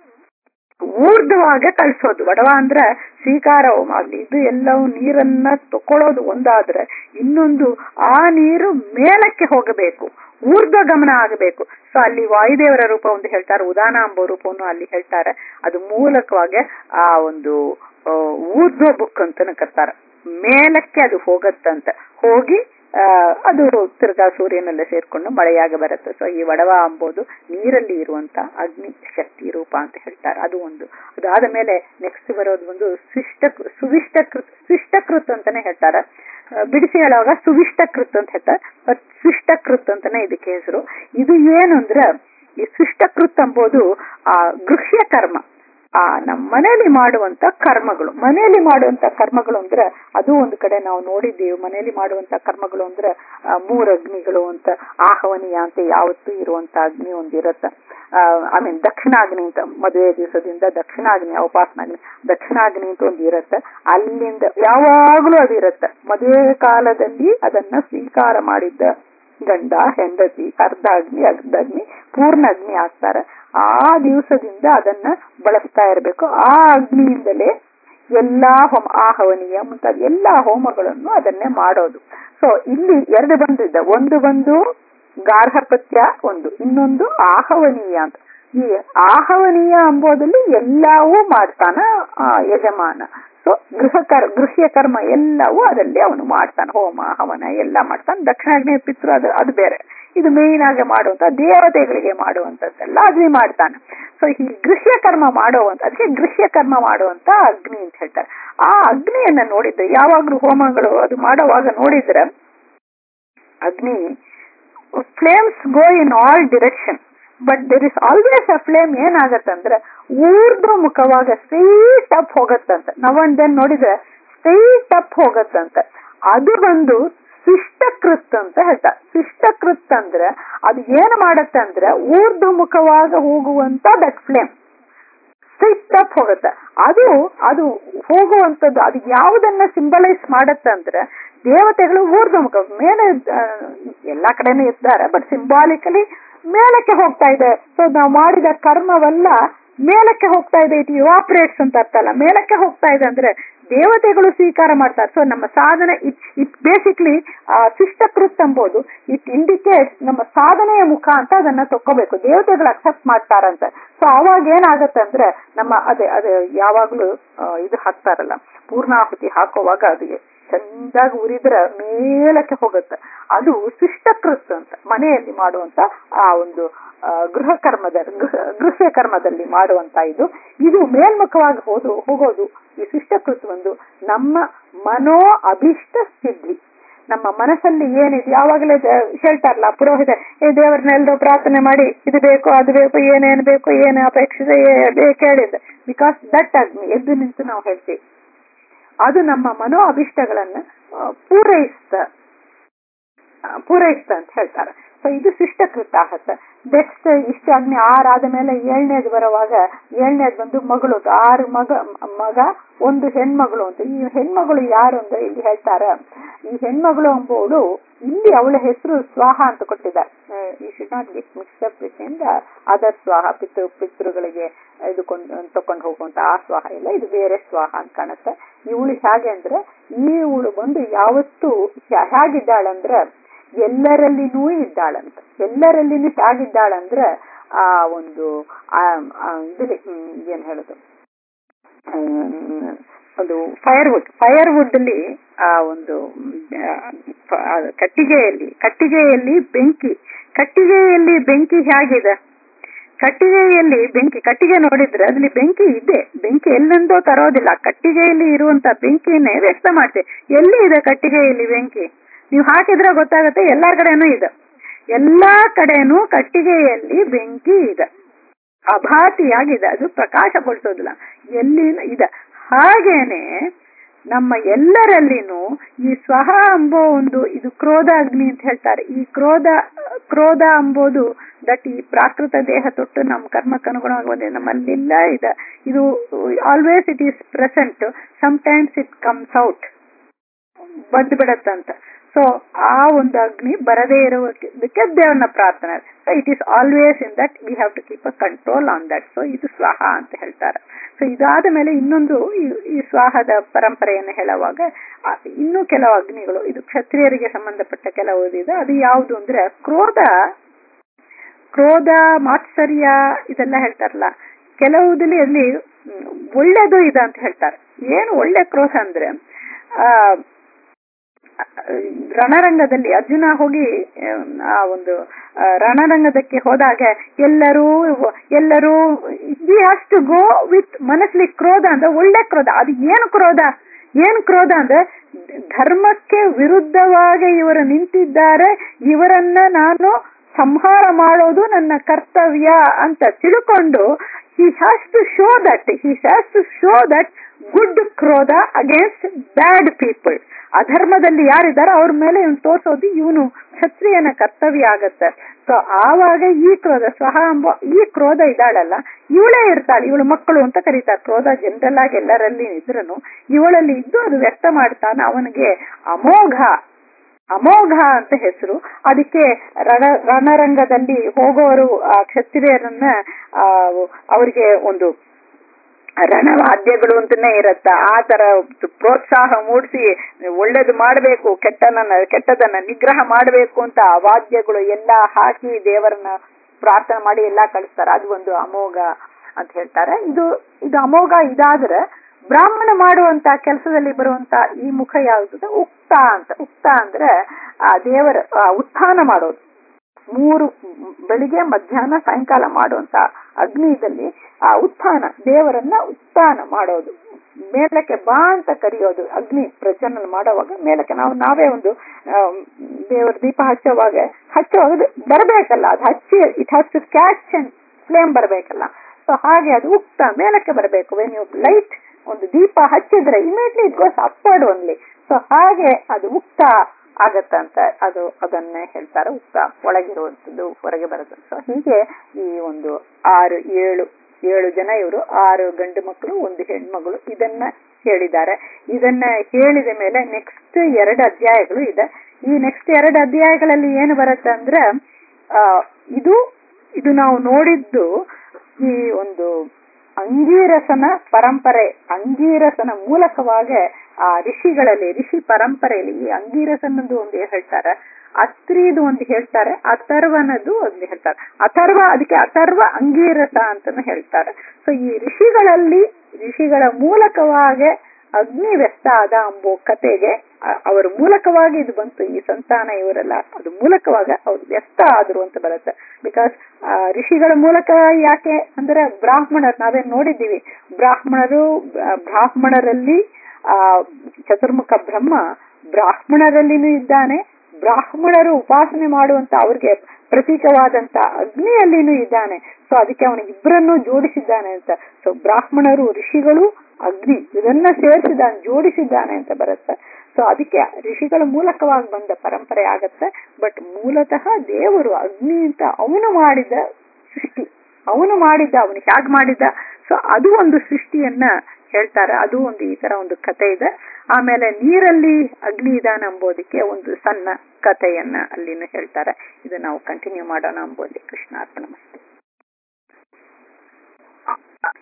ಊರ್ಧ್ವವಾಗಿ ಕಳಿಸೋದು ವಡವ ಅಂದ್ರೆ ಸ್ವೀಕಾರ ಅಲ್ಲಿ ಇದು ಎಲ್ಲವೂ ನೀರನ್ನ ತಕೊಳ್ಳೋದು ಒಂದಾದ್ರೆ ಇನ್ನೊಂದು ಆ ನೀರು ಮೇಲಕ್ಕೆ ಹೋಗಬೇಕು ಊರ್ಧ್ವ ಗಮನ ಆಗಬೇಕು ಸೊ ಅಲ್ಲಿ ವಾಯುದೇವರ ರೂಪ ಒಂದು ಹೇಳ್ತಾರೆ ಉದಾನ ಎಂಬ ರೂಪವನ್ನು ಅಲ್ಲಿ ಹೇಳ್ತಾರೆ ಅದು ಮೂಲಕವಾಗಿ ಆ ಒಂದು ಊರ್ಧ್ವ ಬುಕ್ ಅಂತಾನೆ ಕರ್ತಾರೆ ಮೇಲಕ್ಕೆ ಅದು ಹೋಗತ್ತಂತ ಹೋಗಿ ಅದು ತಿರ್ಗಾ ಸೂರ್ಯನಲ್ಲೇ ಸೇರ್ಕೊಂಡು ಮಳೆಯಾಗ ಬರುತ್ತೆ ಸೊ ಈ ವಡವ ಅಂಬೋದು ನೀರಲ್ಲಿ ಇರುವಂತ ಅಗ್ನಿ ಶಕ್ತಿ ರೂಪ ಅಂತ ಹೇಳ್ತಾರೆ ಅದು ಒಂದು ಅದಾದ ಮೇಲೆ ನೆಕ್ಸ್ಟ್ ಬರೋದು ಒಂದು ಶಿಷ್ಟ ಸುವಿಷ್ಟಕೃತ್ ಶಿಷ್ಟಕೃತ್ ಅಂತಾನೆ ಹೇಳ್ತಾರೆ ಬಿಡಿಸಿ ಹೇಳುವಾಗ ಸುವಿಷ್ಟಕೃತ್ ಅಂತ ಹೇಳ್ತಾರೆ ಬಟ್ ಶಿಷ್ಟಕೃತ್ ಅಂತಾನೆ ಇದಕ್ಕೆ ಹೆಸರು ಇದು ಏನು ಅಂದ್ರೆ ಈ ಶಿಷ್ಟಕೃತ್ ಅಂಬೋದು ಆ ಗೃಹ್ಯ ಕರ್ಮ ಆ ನಮ್ಮ ಮನೆಯಲ್ಲಿ ಮಾಡುವಂತ ಕರ್ಮಗಳು ಮನೆಯಲ್ಲಿ ಮಾಡುವಂತ ಕರ್ಮಗಳು ಅಂದ್ರೆ ಅದು ಒಂದು ಕಡೆ ನಾವು ನೋಡಿದ್ದೀವಿ ಮನೆಯಲ್ಲಿ ಮಾಡುವಂತ ಕರ್ಮಗಳು ಅಂದ್ರೆ ಮೂರ್ ಅಗ್ನಿಗಳು ಅಂತ ಆಹವನೀಯ ಅಂತ ಯಾವತ್ತೂ ಇರುವಂತ ಅಗ್ನಿ ಒಂದಿರತ್ತ ಐ ಮೀನ್ ದಕ್ಷಿಣಾಗ್ನಿ ಅಂತ ಮದುವೆ ದಿವಸದಿಂದ ದಕ್ಷಿಣಾಗ್ನಿ ಉಪಾಸನಾಗ್ನಿ ದಕ್ಷಿಣಾಗ್ನಿ ಅಂತ ಒಂದು ಇರತ್ತೆ ಅಲ್ಲಿಂದ ಯಾವಾಗ್ಲೂ ಅದು ಇರತ್ತೆ ಮದುವೆ ಕಾಲದಲ್ಲಿ ಅದನ್ನ ಸ್ವೀಕಾರ ಮಾಡಿದ್ದ ಗಂಡ ಹೆಂಡತಿ ಅರ್ಧ ಅಗ್ನಿ ಅರ್ಧ ಅಗ್ನಿ ಪೂರ್ಣ ಅಗ್ನಿ ಆಗ್ತಾರೆ ಆ ದಿವಸದಿಂದ ಅದನ್ನ ಬಳಸ್ತಾ ಇರಬೇಕು ಆ ಅಗ್ನಿಯಿಂದಲೇ ಎಲ್ಲಾ ಹೋಮ ಆಹವನೀಯ ಮುಂತಾದ ಎಲ್ಲಾ ಹೋಮಗಳನ್ನು ಅದನ್ನೇ ಮಾಡೋದು ಸೊ ಇಲ್ಲಿ ಎರಡು ಬಂದಿದ್ದ ಒಂದು ಬಂದು ಗಾರ್ಹಪತ್ಯ ಒಂದು ಇನ್ನೊಂದು ಆಹವನೀಯ ಅಂತ ಈ ಆಹವನೀಯ ಅಂಬೋದಲ್ಲಿ ಎಲ್ಲವೂ ಮಾಡ್ತಾನ ಯಜಮಾನ ಸೊ ಗೃಹ ಕರ್ ಗೃಹ್ಯ ಕರ್ಮ ಎಲ್ಲವೂ ಅದರಲ್ಲಿ ಅವನು ಮಾಡ್ತಾನೆ ಹೋಮ ಹವನ ಎಲ್ಲ ಮಾಡ್ತಾನೆ ದಕ್ಷಿಣಾಗ್ನೇಯ ಪಿತೃ ಅದು ಅದು ಬೇರೆ ಇದು ಮೇನ್ ಆಗಿ ಮಾಡುವಂತ ದೇವತೆಗಳಿಗೆ ಮಾಡುವಂತದ್ದೆಲ್ಲ ಅಗ್ನಿ ಮಾಡ್ತಾನೆ ಸೊ ಈ ಗೃಹ್ಯ ಕರ್ಮ ಮಾಡುವಂತ ಅದಕ್ಕೆ ಗೃಹ್ಯ ಕರ್ಮ ಮಾಡುವಂತ ಅಗ್ನಿ ಅಂತ ಹೇಳ್ತಾರೆ ಆ ಅಗ್ನಿಯನ್ನ ನೋಡಿದ್ರೆ ಯಾವಾಗ್ಲೂ ಹೋಮಗಳು ಅದು ಮಾಡುವಾಗ ನೋಡಿದ್ರೆ ಅಗ್ನಿ flames go in all direction but there is always a flame ಏನಾಗತ್ತಂದ್ರೆ ಊರ್ಧ್ವ ಮುಖವಾಗ ಸ್ಟ್ರೈಟ್ ಅಪ್ ಹೋಗತ್ತಂತೆ ನಾವ್ ದೆನ್ ನೋಡಿದ್ರೆ ಸ್ಟ್ರೈಟ್ ಅಪ್ ಹೋಗತ್ತಂತೆ ಅದು ಬಂದು ಶಿಷ್ಟಕೃತ್ ಅಂತ ಹೇಳ್ತಾರೆ ಶಿಷ್ಟಕೃತ್ ಅಂದ್ರೆ ಅದು ಏನ್ ಮಾಡತ್ತೆ ಅಂದ್ರೆ ಊರ್ಧ್ವ ಮುಖವಾಗ ಹೋಗುವಂತ ದಟ್ ಫ್ಲೇಮ್ ಸ್ಟ್ರೈಟ್ ಅಪ್ ಹೋಗುತ್ತೆ ಅದು ಅದು ಹೋಗುವಂತದ್ದು ಅದು ಯಾವುದನ್ನ ಸಿಂಬಲೈಸ್ ಮಾಡತ್ತೆ ಅಂದ್ರೆ ದೇವತೆಗಳು ಊರ್ಧ್ವಮುಖ ಮೇಲೆ ಆ, ಎಲ್ಲಾ ಕಡೆನೂ ಇದ್ದಾರೆ ಬಟ್ ಸಿಂಬಾಲಿಕಲಿ ಮೇಲಕ್ಕೆ ಹೋಗ್ತಾ ಇದೆ ಸೊ ನಾವು ಮಾಡಿದ ಕರ್ಮವೆಲ್ಲ ಮೇಲಕ್ಕೆ ಹೋಗ್ತಾ ಇದೆ ಇಟ್ ಇವಾಪರೇಟ್ಸ್ ಅಂತ ಅರ್ಥ ಅಲ್ಲ ಮೇಲಕ್ಕೆ ಹೋಗ್ತಾ ಇದೆ ಅಂದ್ರೆ ದೇವತೆಗಳು ಸ್ವೀಕಾರ ಮಾಡ್ತಾರೆ ಸೊ ನಮ್ಮ ಸಾಧನೆ ಇಟ್ ಇಟ್ ಬೇಸಿಕ್ಲಿ ಶಿಷ್ಟಕೃತ್ ಎಂಬುದು ಇಟ್ ಇಂಡಿಕೇಟ್ಸ್ ನಮ್ಮ ಸಾಧನೆಯ ಮುಖ ಅಂತ ಅದನ್ನ ತಕ್ಕೋಬೇಕು ದೇವತೆಗಳು ಅಕ್ಸೆಪ್ಟ್ ಮಾಡ್ತಾರಂತೆ ಸೊ ಅವಾಗ ಏನಾಗತ್ತೆ ಅಂದ್ರೆ ನಮ್ಮ ಅದೇ ಅದೇ ಯಾವಾಗ್ಲೂ ಆ, ಇದು ಹಾಕ್ತಾರಲ್ಲ ಪೂರ್ಣಾಹುತಿ ಹಾಕುವಾಗ ಅದಕ್ಕೆ ಚಂದಾಗಿ ಉರಿದ್ರೆ ಮೇಲಕ್ಕೆ ಹೋಗುತ್ತೆ ಅದು ಶಿಷ್ಟಕೃತ್ ಅಂತ ಮನೆಯಲ್ಲಿ ಮಾಡುವಂತ ಆ ಒಂದು ಆ, ಗೃಹ ಕರ್ಮದ ಗೃಹ ಗೃಹ ಕರ್ಮದಲ್ಲಿ ಮಾಡುವಂತ ಇದು ಇದು ಮೇಲ್ಮುಖವಾಗಿ ಹೋದು ಹೋಗೋದು ಈ ಶಿಷ್ಟಕೃತ್ ಒಂದು ನಮ್ಮ ಮನೋ ಅಭಿಷ್ಟ ಸಿದ್ಧಿ ನಮ್ಮ ಮನಸ್ಸಲ್ಲಿ ಏನಿದೆ ಯಾವಾಗಲೇ ದ- ಹೇಳ್ತಾರಲ್ಲ ಪುರೋಹಿತ ಏ ದೇವರನ್ನೆಲ್ಲರೂ ಪ್ರಾರ್ಥನೆ ಮಾಡಿ ಇದು ಬೇಕು ಅದು ಬೇಕು ಏನೇನು ಬೇಕು ಏನು ಅಪೇಕ್ಷಿತ ಬೇಕು ಹೇಳಿದ್ರೆ ಬಿಕಾಸ್ ದಟ್ ಅಗ್ನಿ ಎದ್ದು ನಿಂತು ನಾವು ಹೇಳ್ತೀವಿ ಅದು ನಮ್ಮ ಮನೋ ಅಭಿಷ್ಟಗಳನ್ನ ಆ, ಪೂರೈಸ್ತ ಆ, ಪೂರೈಸ್ತ ಅಂತ ಹೇಳ್ತಾರೆ ಸೊ ಇದು ಶಿಷ್ಟಕೃತ ಆಗತ್ತೆ ನೆಕ್ಸ್ಟ್ ಇಷ್ಟ ಅಗ್ನಿ ಆರಾದ ಮೇಲೆ ಏಳನೇದು ಬರುವಾಗ ಏಳನೇದು ಬಂದು ಮಗಳು ಆರು ಮಗ ಮಗ ಒಂದು ಹೆಣ್ಮಗಳು ಅಂತ ಈ ಹೆಣ್ಮಗಳು ಯಾರು ಅಂದ್ರೆ ಇಲ್ಲಿ ಹೇಳ್ತಾರೆ ಈ ಹೆಣ್ಮಗಳು ಎಂಬುವಳು ಇಲ್ಲಿ ಅವಳ ಹೆಸರು ಸ್ವಾಹ ಅಂತ ಕೊಟ್ಟಿದ್ದಾರೆ ಈ should not get mix up with ಇಂದ ಅದರ್ ಸ್ವಾಹ ಪಿತೃ ಪಿತೃಗಳಿಗೆ ಇದು ತಕೊಂಡು ಹೋಗುವಂತ ಆ ಸ್ವಾಹ ಇಲ್ಲ ಇದು ಬೇರೆ ಸ್ವಾಹ ಅಂತ ಕಾಣುತ್ತೆ ಇವಳು ಹೇಗೆ ಅಂದ್ರೆ ಈ ಇವಳು ಬಂದು ಯಾವತ್ತೂ ಹ್ಯಾ- ಹೇಗಿದ್ದಾಳಂದ್ರೆ ಎಲ್ಲರಲ್ಲಿನೂ ಇದ್ದಾಳಂತ ಎಲ್ಲರಲ್ಲಿನೂ ಹೇಗಿದ್ದಾಳಂದ್ರೆ ಆ ಒಂದು ಆ ಆ ಇದ್ರಲ್ಲಿ, ಹ್ಮ್, ಏನ್ ಹೇಳುದು ಹ್ಮ್, ಅದು ಫೈರ್ವುಡ್ ಫೈರ್ವುಡ್ ಅಲ್ಲಿ ಆ ಒಂದು ಆ, ಫ- ಆ ಕಟ್ಟಿಗೆಯಲ್ಲಿ ಕಟ್ಟಿಗೆಯಲ್ಲಿ ಬೆಂಕಿ ಕಟ್ಟಿಗೆಯಲ್ಲಿ ಬೆಂಕಿ ಹೇಗಿದೆ ಕಟ್ಟಿಗೆಯಲ್ಲಿ ಬೆಂಕಿ ಕಟ್ಟಿಗೆ ನೋಡಿದ್ರೆ ಅದ್ರಲ್ಲಿ ಬೆಂಕಿ ಇದೆ ಬೆಂಕಿ ಎಲ್ಲೆಂದೋ ತರೋದಿಲ್ಲ ಕಟ್ಟಿಗೆಯಲ್ಲಿ ಇರುವಂತ ಬೆಂಕಿನೇ ವ್ಯಕ್ತ ಮಾಡ್ತೇವೆ ಎಲ್ಲಿ ಇದೆ ಕಟ್ಟಿಗೆಯಲ್ಲಿ ಬೆಂಕಿ ನೀವು ಹಾಕಿದ್ರೆ ಗೊತ್ತಾಗುತ್ತೆ ಎಲ್ಲಾ ಕಡೆನೂ ಇದೆ ಎಲ್ಲಾ ಕಡೆನೂ ಕಟ್ಟಿಗೆಯಲ್ಲಿ ಬೆಂಕಿ ಇದೆ ಅಭಾತಿಯಾಗಿದೆ ಅದು ಪ್ರಕಾಶಗೊಳಿಸೋದಿಲ್ಲ ಎಲ್ಲಿ ಇದೆ ಹಾಗೇನೆ ನಮ್ಮ ಎಲ್ಲರಲ್ಲಿನೂ ಈ ಸ್ವಹ ಎಂಬೋ ಒಂದು ಇದು ಕ್ರೋಧ ಅಗ್ನಿ ಅಂತ ಹೇಳ್ತಾರೆ ಈ ಕ್ರೋಧ ಕ್ರೋಧ ಎಂಬುದು ದಟ್ ಈ ಪ್ರಾಕೃತ ದೇಹ ತೊಟ್ಟು ನಮ್ಮ ಕರ್ಮಕ್ಕೆ ಅನುಗುಣವಾಗಿ ನಮ್ಮಲ್ಲಿಲ್ಲ ಇದೆ ಇದು always it is present times it comes out ಬಂದು ಬಿಡತ್ತಂತ ಸೊ ಆ ಒಂದು ಅಗ್ನಿ ಬರದೇ ಇರುವುದಕ್ಕೆ ದೇವರನ್ನ ಪ್ರಾರ್ಥನೆ so it is always in that we have to keep a control on that so ಇದು ಸ್ವಾಹ ಅಂತ ಹೇಳ್ತಾರೆ ಸೊ ಇದಾದ ಮೇಲೆ ಇನ್ನೊಂದು ಈ- ಈ ಸ್ವಾಹದ ಪರಂಪರೆಯನ್ನು ಹೇಳುವಾಗ ಆ, ಇನ್ನೂ ಕೆಲವು ಅಗ್ನಿಗಳು ಇದು ಕ್ಷತ್ರಿಯರಿಗೆ ಸಂಬಂಧಪಟ್ಟ ಕೆಲವು ಇದೆ ಅದು ಯಾವುದು ಅಂದ್ರೆ ಕ್ರೋಧ ಕ್ರೋಧ ಮಾತ್ಸರ್ಯ ಇದೆಲ್ಲ ಹೇಳ್ತಾರಲ್ಲ ಕೆಲವುದಲ್ಲಿ ಅಲ್ಲಿ ಹ್ಮ್, ಒಳ್ಳೇದು ಇದೆ ಅಂತ ಹೇಳ್ತಾರೆ ಏನು ಒಳ್ಳೆ ಕ್ರೋಧ ಅಂದ್ರೆ ಆ ರಣರಂಗದಲ್ಲಿ ಅರ್ಜುನ ಹೋಗಿ ಆಮ್, ಆ ಒಂದು ಆ, ರಣರಂಗದಕ್ಕೆ ಹೋದಾಗ ಎಲ್ಲರೂ ಎಲ್ಲರೂ we has to go with ಮನಸ್ಲಿ ಕ್ರೋಧ ಅಂದ್ರೆ ಒಳ್ಳೆ ಕ್ರೋಧ ಅದು ಏನು ಕ್ರೋಧ ಏನ್ ಕ್ರೋಧ ಅಂದ್ರೆ ಧರ್ಮಕ್ಕೆ ವಿರುದ್ಧವಾಗಿ ಇವರು ನಿಂತಿದ್ದಾರೆ ಇವರನ್ನ ನಾನು ಸಂಹಾರ ಮಾಡೋದು ನನ್ನ ಕರ್ತವ್ಯ ಅಂತ ತಿಳ್ಕೊಂಡು he has to show that he has to show that good ಕ್ರೋಧ ಅಗೇನ್ಸ್ಟ್ ಬ್ಯಾಡ್ ಪೀಪಲ್ ಅಧರ್ಮದಲ್ಲಿ ಯಾರಿದ್ದಾರೆ ಅವ್ರ ಮೇಲೆ ಇವನು ತೋರ್ಸೋದು ಇವನು ಕ್ಷತ್ರಿಯನ ಕರ್ತವ್ಯ ಆಗತ್ತೆ ಸೊ ಆವಾಗ ಈ ಕ್ರೋಧ ಸ್ವಹ ಎಂಬ ಈ ಕ್ರೋಧ ಇದ್ದಾಳಲ್ಲ ಇವಳೇ ಇರ್ತಾಳೆ ಇವಳು ಮಕ್ಕಳು ಅಂತ ಕರೀತಾರೆ ಕ್ರೋಧ ಜನರಲ್ ಆಗಿ ಎಲ್ಲರಲ್ಲಿ ಇದ್ರನು ಇವಳಲ್ಲಿ ಇದ್ದು ಅದು ವ್ಯಕ್ತ ಮಾಡ್ತಾನೆ ಅವನಿಗೆ ಅಮೋಘ ಅಮೋಘ ಅಂತ ಹೆಸರು ಅದಕ್ಕೆ ರಣ ರಣರಂಗದಲ್ಲಿ ಹೋಗೋರು ಆ ಕ್ಷತ್ರಿಯರನ್ನ ಆ ಅವರಿಗೆ ಒಂದು ರಣವಾದ್ಯಗಳು ಅಂತಾನೆ ಇರತ್ತ ಆ ತರ ಪ್ರೋತ್ಸಾಹ ಮೂಡಿಸಿ ಒಳ್ಳೇದು ಮಾಡಬೇಕು ಕೆಟ್ಟನ ಕೆಟ್ಟದನ್ನ ನಿಗ್ರಹ ಮಾಡಬೇಕು ಅಂತ ಆ ವಾದ್ಯಗಳು ಎಲ್ಲಾ ಹಾಕಿ ದೇವರನ್ನ ಪ್ರಾರ್ಥನೆ ಮಾಡಿ ಎಲ್ಲಾ ಕಳಿಸ್ತಾರೆ ಅದು ಒಂದು ಅಮೋಘ ಅಂತ ಹೇಳ್ತಾರೆ ಇದು ಇದು ಅಮೋಘ ಇದಾದ್ರೆ ಬ್ರಾಹ್ಮಣ ಮಾಡುವಂತ ಕೆಲಸದಲ್ಲಿ ಬರುವಂತ ಈ ಮುಖ ಯಾವುದು ಉಕ್ತ ಅಂತ ಉಕ್ತ ಅಂದ್ರೆ ಆ ದೇವರ ಆ ಉತ್ಥಾನ ಮಾಡೋದು ಮೂರು ಬೆಳಿಗ್ಗೆ ಮಧ್ಯಾಹ್ನ ಸಾಯಂಕಾಲ ಮಾಡುವಂತ ಅಗ್ನಿದಲ್ಲಿ ಆ ಉತ್ಥಾನ ದೇವರನ್ನ ಉತ್ಥಾನ ಮಾಡೋದು ಮೇಲಕ್ಕೆ ಬಾ ಅಂತ ಕರೆಯೋದು ಅಗ್ನಿ ಪ್ರಜ್ವಲನ ಮಾಡುವಾಗ ಮೇಲಕ್ಕೆ ನಾವು ನಾವೇ ಒಂದು ದೇವರ ದೀಪ ಹಚ್ಚುವಾಗ ಹಚ್ಚುವಾಗ ಬರಬೇಕಲ್ಲ ಅದು ಹಚ್ಚಿ it has to catch and flame ಬರಬೇಕಲ್ಲ ಸೊ ಹಾಗೆ ಅದು ಉಕ್ತ ಮೇಲಕ್ಕೆ ಬರಬೇಕು ವೆನ್ ಯು ಲೈಟ್ ಒಂದು ದೀಪ ಹಚ್ಚಿದ್ರೆ immediately it goes upward only so ಹಾಗೆ ಅದು ಉಕ್ತ ಆಗತ್ತಂತ ಅದು ಅದನ್ನೇ ಹೇಳ್ತಾರೆ ಉಕ್ತ ಒಳಗಿರುವಂತದ್ದು ಹೊರಗೆ ಬರುತ್ತೆ ಸೊ ಹೀಗೆ ಈ ಒಂದು ಆರು ಏಳು ಏಳು ಜನ ಇವರು ಆರು ಗಂಡು ಮಕ್ಕಳು ಒಂದು ಹೆಣ್ಮಗಳು ಇದನ್ನ ಹೇಳಿದ್ದಾರೆ ಇದನ್ನ ಹೇಳಿದ ಮೇಲೆ ನೆಕ್ಸ್ಟ್ ಎರಡು ಅಧ್ಯಾಯಗಳು ಇದೆ ಈ ನೆಕ್ಸ್ಟ್ ಎರಡು ಅಧ್ಯಾಯಗಳಲ್ಲಿ ಏನು ಬರುತ್ತೆ ಅಂದ್ರೆ ಆ ಇದು ಇದು ನಾವು ನೋಡಿದ್ದು ಈ ಒಂದು ಅಂಗೀರಸನ ಪರಂಪರೆ ಅಂಗೀರಸನ ಮೂಲಕವಾಗಿ ಆ ಋಷಿಗಳಲ್ಲಿ ಋಷಿ ಪರಂಪರೆಯಲ್ಲಿ ಈ ಅಂಗೀರಸನದ್ದು ಒಂದು ಹೇಳ್ತಾರೆ ಅತ್ರಿದು ಒಂದು ಹೇಳ್ತಾರೆ ಅಥರ್ವನದು ಒಂದು ಹೇಳ್ತಾರೆ ಅಥರ್ವ ಅದಕ್ಕೆ ಅಥರ್ವ ಅಂಗೀರಸ ಅಂತಾನು ಹೇಳ್ತಾರೆ ಸೊ ಈ ಋಷಿಗಳಲ್ಲಿ ಋಷಿಗಳ ಮೂಲಕವಾಗಿ ಅಗ್ನಿ ವ್ಯಸ್ತ ಆದ ಎಂಬೋ ಕತೆಗೆ ಅವರ ಮೂಲಕವಾಗಿ ಇದು ಬಂತು ಈ ಸಂತಾನ ಇವರೆಲ್ಲ ಅದು ಮೂಲಕವಾಗಿ ಅವ್ರು ವ್ಯಸ್ತ ಆದ್ರು ಅಂತ ಬರುತ್ತೆ ಬಿಕಾಸ್ ಋಷಿಗಳ ಮೂಲಕ ಯಾಕೆ ಅಂದ್ರೆ ಬ್ರಾಹ್ಮಣರು ನಾವೇನ್ ನೋಡಿದ್ದೀವಿ ಬ್ರಾಹ್ಮಣರು ಬ್ರಾಹ್ಮಣರಲ್ಲಿ ಆ ಚತುರ್ಮುಖ ಬ್ರಹ್ಮ ಬ್ರಾಹ್ಮಣರಲ್ಲಿನೂ ಇದ್ದಾನೆ ಬ್ರಾಹ್ಮಣರು ಉಪಾಸನೆ ಮಾಡುವಂತ ಅವ್ರಿಗೆ ಪ್ರತೀಕವಾದಂತ ಅಗ್ನಿಯಲ್ಲಿನೂ ಇದ್ದಾನೆ ಸೊ ಅದಕ್ಕೆ ಅವನಿಗೆ ಇಬ್ಬರನ್ನು ಜೋಡಿಸಿದ್ದಾನೆ ಅಂತ ಸೊ ಬ್ರಾಹ್ಮಣರು ಋಷಿಗಳು ಅಗ್ನಿ ಇದನ್ನ ಸೇರಿಸಿದ್ದಾನೆ ಜೋಡಿಸಿದ್ದಾನೆ ಅಂತ ಬರುತ್ತೆ ಸೊ ಅದಕ್ಕೆ ಋಷಿಗಳ ಮೂಲಕವಾಗಿ ಬಂದ ಪರಂಪರೆ ಆಗತ್ತೆ ಬಟ್ ಮೂಲತಃ ದೇವರು ಅಗ್ನಿ ಅಂತ ಅವನು ಮಾಡಿದ ಸೃಷ್ಟಿ ಅವನು ಮಾಡಿದ್ದ ಅವನು ಹೇಗ್ ಮಾಡಿದ್ದ ಸೊ ಅದು ಒಂದು ಸೃಷ್ಟಿಯನ್ನ ಹೇಳ್ತಾರೆ ಅದು ಒಂದು ಈ ತರ ಒಂದು ಕತೆ ಇದೆ ಆಮೇಲೆ ನೀರಲ್ಲಿ ಅಗ್ನಿ ಇದಾನ ಎಂಬುದಕ್ಕೆ ಒಂದು ಸಣ್ಣ ಕಥೆಯನ್ನ ಅಲ್ಲಿನೂ ಹೇಳ್ತಾರೆ ಇದು ನಾವು ಕಂಟಿನ್ಯೂ ಮಾಡೋಣ ಎಂಬುದು ಕೃಷ್ಣಾರ್ಪಣ ಮಸ್ತು